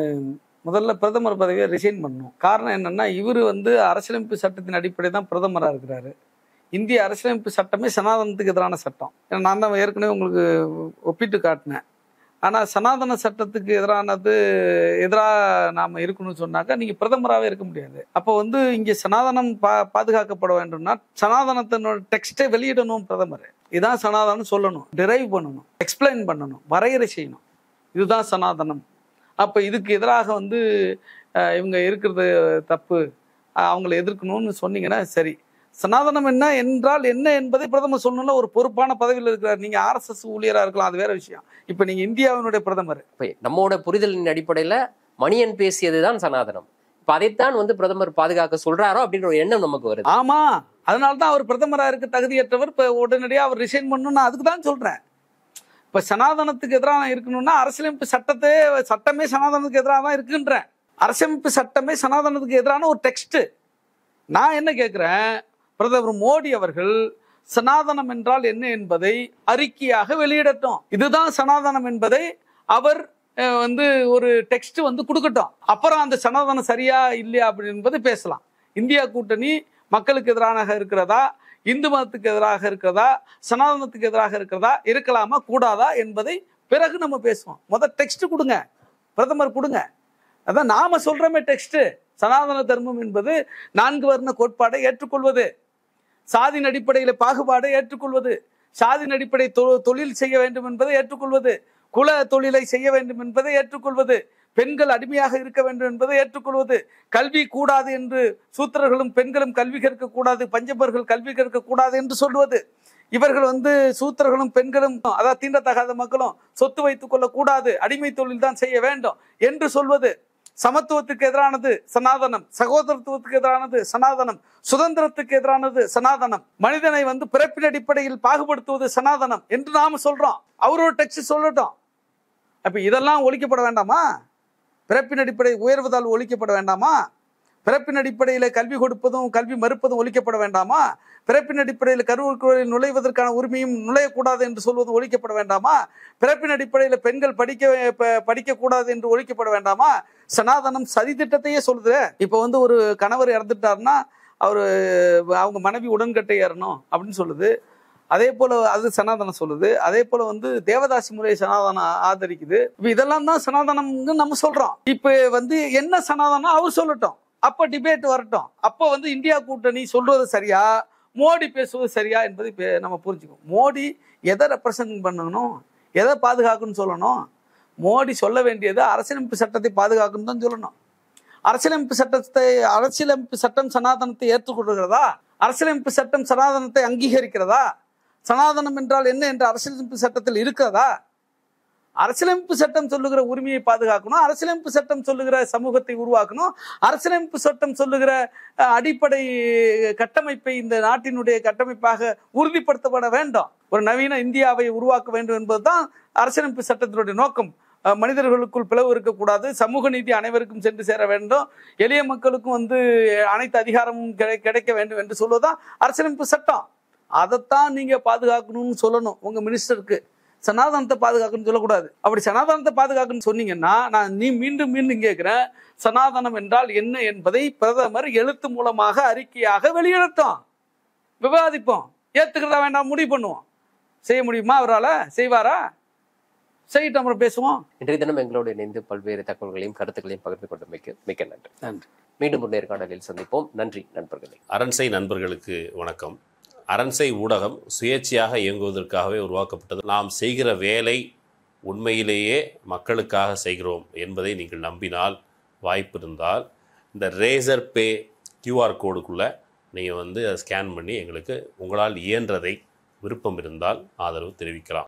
முதல்ல பிரதமர் பதவியை ரிசைன் பண்ணணும் காரணம் என்னன்னா இவர் வந்து அரசியலமைப்பு சட்டத்தின் அடிப்படை தான் பிரதமராக இருக்கிறாரு இந்திய அரசியலமைப்பு சட்டமே சனாதனத்துக்கு எதிரான சட்டம் ஏன்னா நான் தான் ஏற்கனவே உங்களுக்கு ஒப்பிட்டு காட்டினேன் ஆனால் சனாதன சட்டத்துக்கு எதிரானது எதிராக நாம் இருக்கணும்னு சொன்னாக்கா நீங்கள் பிரதமராகவே இருக்க முடியாது அப்போ வந்து இங்கே சனாதனம் பா பாதுகாக்கப்பட வேண்டும்னா சனாதனத்தினோட டெக்ஸ்ட்டை வெளியிடணும் பிரதமர் இதான் சனாதனம் சொல்லணும் டிரைவ் பண்ணணும் எக்ஸ்பிளைன் பண்ணணும் வரையறை செய்யணும் இதுதான் சனாதனம் அப்போ இதுக்கு எதிராக வந்து அஹ், இவங்க இருக்கிறது தப்பு அஹ், அவங்கள எதிர்க்கணும்னு சொன்னீங்கன்னா சரி சனாதனம் என்ன என்றால் என்ன என்பதை பிரதமர் சொல்லணும்ல ஒரு பொறுப்பான பதவியில் இருக்கிறார் நீங்க ஆர்எஸ்எஸ் ஊழியரா இருக்கலாம் அது வேற விஷயம் இப்போ நீங்க இந்தியாவினுடைய பிரதமர் இப்ப நம்மோட புரிதலின் அடிப்படையில மணியன் பேசியதுதான் சனாதனம் இப்ப அதைத்தான் வந்து பிரதமர் பாதுகாக்க சொல்றாரோ அப்படின்ற ஒரு எண்ணம் நமக்கு வருது ஆமா அதனால தான் அவர் பிரதமரா இருக்க தகுதியற்றவர் இப்போ உடனடியாக அவர் ரிசைன் பண்ணணும்னு நான் அதுக்கு தான் சொல்றேன் இப்போ சனாதனத்துக்கு எதிராக நான் இருக்கணும்னா அரசியலமைப்பு சட்டத்தை சட்டமே சனாதனத்துக்கு எதிராக தான் இருக்குன்றேன் அரசியலமைப்பு சட்டமே சனாதனத்துக்கு எதிரான ஒரு டெக்ஸ்ட் நான் என்ன கேட்குறேன் பிரதமர் மோடி அவர்கள் சனாதனம் என்றால் என்ன என்பதை அறிக்கையாக வெளியிடட்டும் இதுதான் சனாதனம் என்பதை அவர் அஹ், வந்து ஒரு டெக்ஸ்ட் வந்து கொடுக்கட்டும் அப்புறம் அந்த சனாதனம் சரியா இல்லையா அப்படி என்பதை பேசலாம் இந்தியா கூட்டணி மக்களுக்கு எதிராக இருக்கிறதா இந்து மதத்துக்கு எதிராக இருக்கிறதா சனாதனத்துக்கு எதிராக இருக்கிறதா இருக்கலாமா கூடாதா என்பதை பிறகு நம்ம பேசுவோம் முத டெக்ஸ்ட் கொடுங்க பிரதமர் கொடுங்க அதான் நாம சொல்றோமே டெக்ஸ்ட் சனாதன தர்மம் என்பது நான்கு வர்ண கோட்பாடை ஏற்றுக்கொள்வது சாதியின் அடிப்படையில் பாகுபாடை ஏற்றுக்கொள்வது சாதியின் அடிப்படை தொ- தொழில் செய்ய வேண்டும் என்பதை ஏற்றுக்கொள்வது குல தொழிலை செய்ய வேண்டும் என்பதை ஏற்றுக்கொள்வது பெண்கள் அடிமையாக இருக்க வேண்டும் என்பதை ஏற்றுக்கொள்வது கல்வி கூடாது என்று சூத்திரர்களும் பெண்களும் கல்வி கற்க கூடாது பஞ்சபர்கள் கல்வி கற்க கூடாது என்று சொல்வது இவர்கள் வந்து சூத்திரர்களும் பெண்களும் அதாவது தீண்டத்தகாத மக்களும் சொத்து வைத்துக் கொள்ள கூடாது அடிமை தொழில் தான் செய்ய வேண்டும் என்று சொல்வது சமத்துவத்துக்கு எதிரானது சனாதனம் சகோதரத்துவத்துக்கு எதிரானது சனாதனம் சுதந்திரத்துக்கு எதிரானது சனாதனம் மனிதனை வந்து பிறப்பின் அடிப்படையில் பாகுபடுத்துவது சனாதனம் என்று நாம சொல்றோம் அவரோட டெக்ஸ்ட் சொல்லட்டும் அப்ப இதெல்லாம் ஒழிக்கப்பட வேண்டாமா பிறப்பின் அடிப்படை உயர்வதால் ஒழிக்கப்பட வேண்டாமா பிறப்பின் அடிப்படையில் கல்வி கொடுப்பதும் கல்வி மறுப்பதும் ஒழிக்கப்பட வேண்டாமா பிறப்பின் அடிப்படையில் கருவுக்குள் நுழைவதற்கான உரிமையும் நுழையக்கூடாது என்று சொல்வது ஒழிக்கப்பட வேண்டாமா பிறப்பின் அடிப்படையில் பெண்கள் படிக்க ப- படிக்கக்கூடாது என்று ஒழிக்கப்பட வேண்டாமா சனாதனம் சதி திட்டத்தையே சொல்லுது இப்போ வந்து ஒரு கணவர் இறந்துட்டாருன்னா அவர் அவங்க மனைவி உடன்கட்டை ஏறணும் அப்படின்னு சொல்லுது அதே போல அது சனாதனம் சொல்லுது அதே போல வந்து தேவதாசி முறை சனாதனம் ஆதரிக்குது இப்ப இதெல்லாம் தான் சனாதனம்னு நம்ம சொல்றோம் இப்ப வந்து என்ன சனாதனம் அவர் சொல்லட்டும் அப்ப டிபேட் வரட்டும் அப்போ வந்து இந்தியா கூட்டணி சொல்றது சரியா மோடி பேசுவது சரியா என்பதை பே- நம்ம புரிஞ்சுக்கணும் மோடி எதை ரெப்ரசன்ட் பண்ணணும் எதை பாதுகாக்கணும்னு சொல்லணும் மோடி சொல்ல வேண்டியது அரசியலமைப்பு சட்டத்தை பாதுகாக்கணும் தான் சொல்லணும் அரசியலமைப்பு சட்டத்தை அரசியலமைப்பு சட்டம் சனாதனத்தை ஏற்றுக்கொள்கிறதா அரசியலமைப்பு சட்டம் சனாதனத்தை அங்கீகரிக்கிறதா சனாதனம் என்றால் என்ன என்று அரசியலமைப்பு சட்டத்தில் இருக்கிறதா அரசியலமைப்பு சட்டம் சொல்லுகிற உரிமையை பாதுகாக்கணும் அரசியலமைப்பு சட்டம் சொல்லுகிற சமூகத்தை உருவாக்கணும் அரசியலமைப்பு சட்டம் சொல்லுகிற அஹ், அடிப்படை கட்டமைப்பை இந்த நாட்டினுடைய கட்டமைப்பாக உறுதிப்படுத்தப்பட வேண்டும் ஒரு நவீன இந்தியாவை உருவாக்க வேண்டும் என்பதுதான் அரசியலமைப்பு சட்டத்தினுடைய நோக்கம் அஹ், மனிதர்களுக்குள் பிளவு இருக்கக்கூடாது சமூக நீதி அனைவருக்கும் சென்று சேர வேண்டும் எளிய மக்களுக்கும் வந்து அனைத்து அதிகாரமும் கிடை- கிடைக்க வேண்டும் என்று சொல்வதுதான் அரசியலமைப்பு சட்டம் அதைத்தான் நீங்க பாதுகாக்கணும்னு சொல்லணும் உங்க மினிஸ்டருக்கு சனாதனத்தை பாதுகாக்கணும்னு சொல்லக்கூடாது அப்படி சனாதனத்தை பாதுகாக்கணும்னு சொன்னீங்கன்னா நான் நீ மீண்டும் மீண்டும் கேட்கிறேன் சனாதனம் என்றால் என்ன என்பதை பிரதமர் எழுத்து மூலமாக அறிக்கையாக வெளியிடட்டும் விவாதிப்போம் ஏத்துக்கிறதா வேண்டாம் முடிவு பண்ணுவோம் செய்ய முடியுமா அவரால் செய்வாரா செய்யிட்டு அப்புறம் பேசுவோம் இன்றைய தினம் எங்களோடு இணைந்து பல்வேறு தகவல்களையும் கருத்துக்களையும் பகிர்ந்து கொண்டமைக்கு மிக்க நன்றி நன்றி மீண்டும் ஒரு நேர்காணலில் சந்திப்போம் நன்றி நண்பர்களே அரண்சை நண்பர்களுக்கு வணக்கம் அரண்சை ஊடகம் சுயேட்சையாக இயங்குவதற்காகவே உருவாக்கப்பட்டது நாம் செய்கிற வேலை உண்மையிலேயே மக்களுக்காக செய்கிறோம் என்பதை நீங்கள் நம்பினால் வாய்ப்பு இருந்தால் இந்த ரேசர் பே கியூஆர் கோடுக்குள்ளே நீங்கள் வந்து அதை ஸ்கேன் பண்ணி எங்களுக்கு உங்களால் இயன்றதை விருப்பம் இருந்தால் ஆதரவு தெரிவிக்கலாம்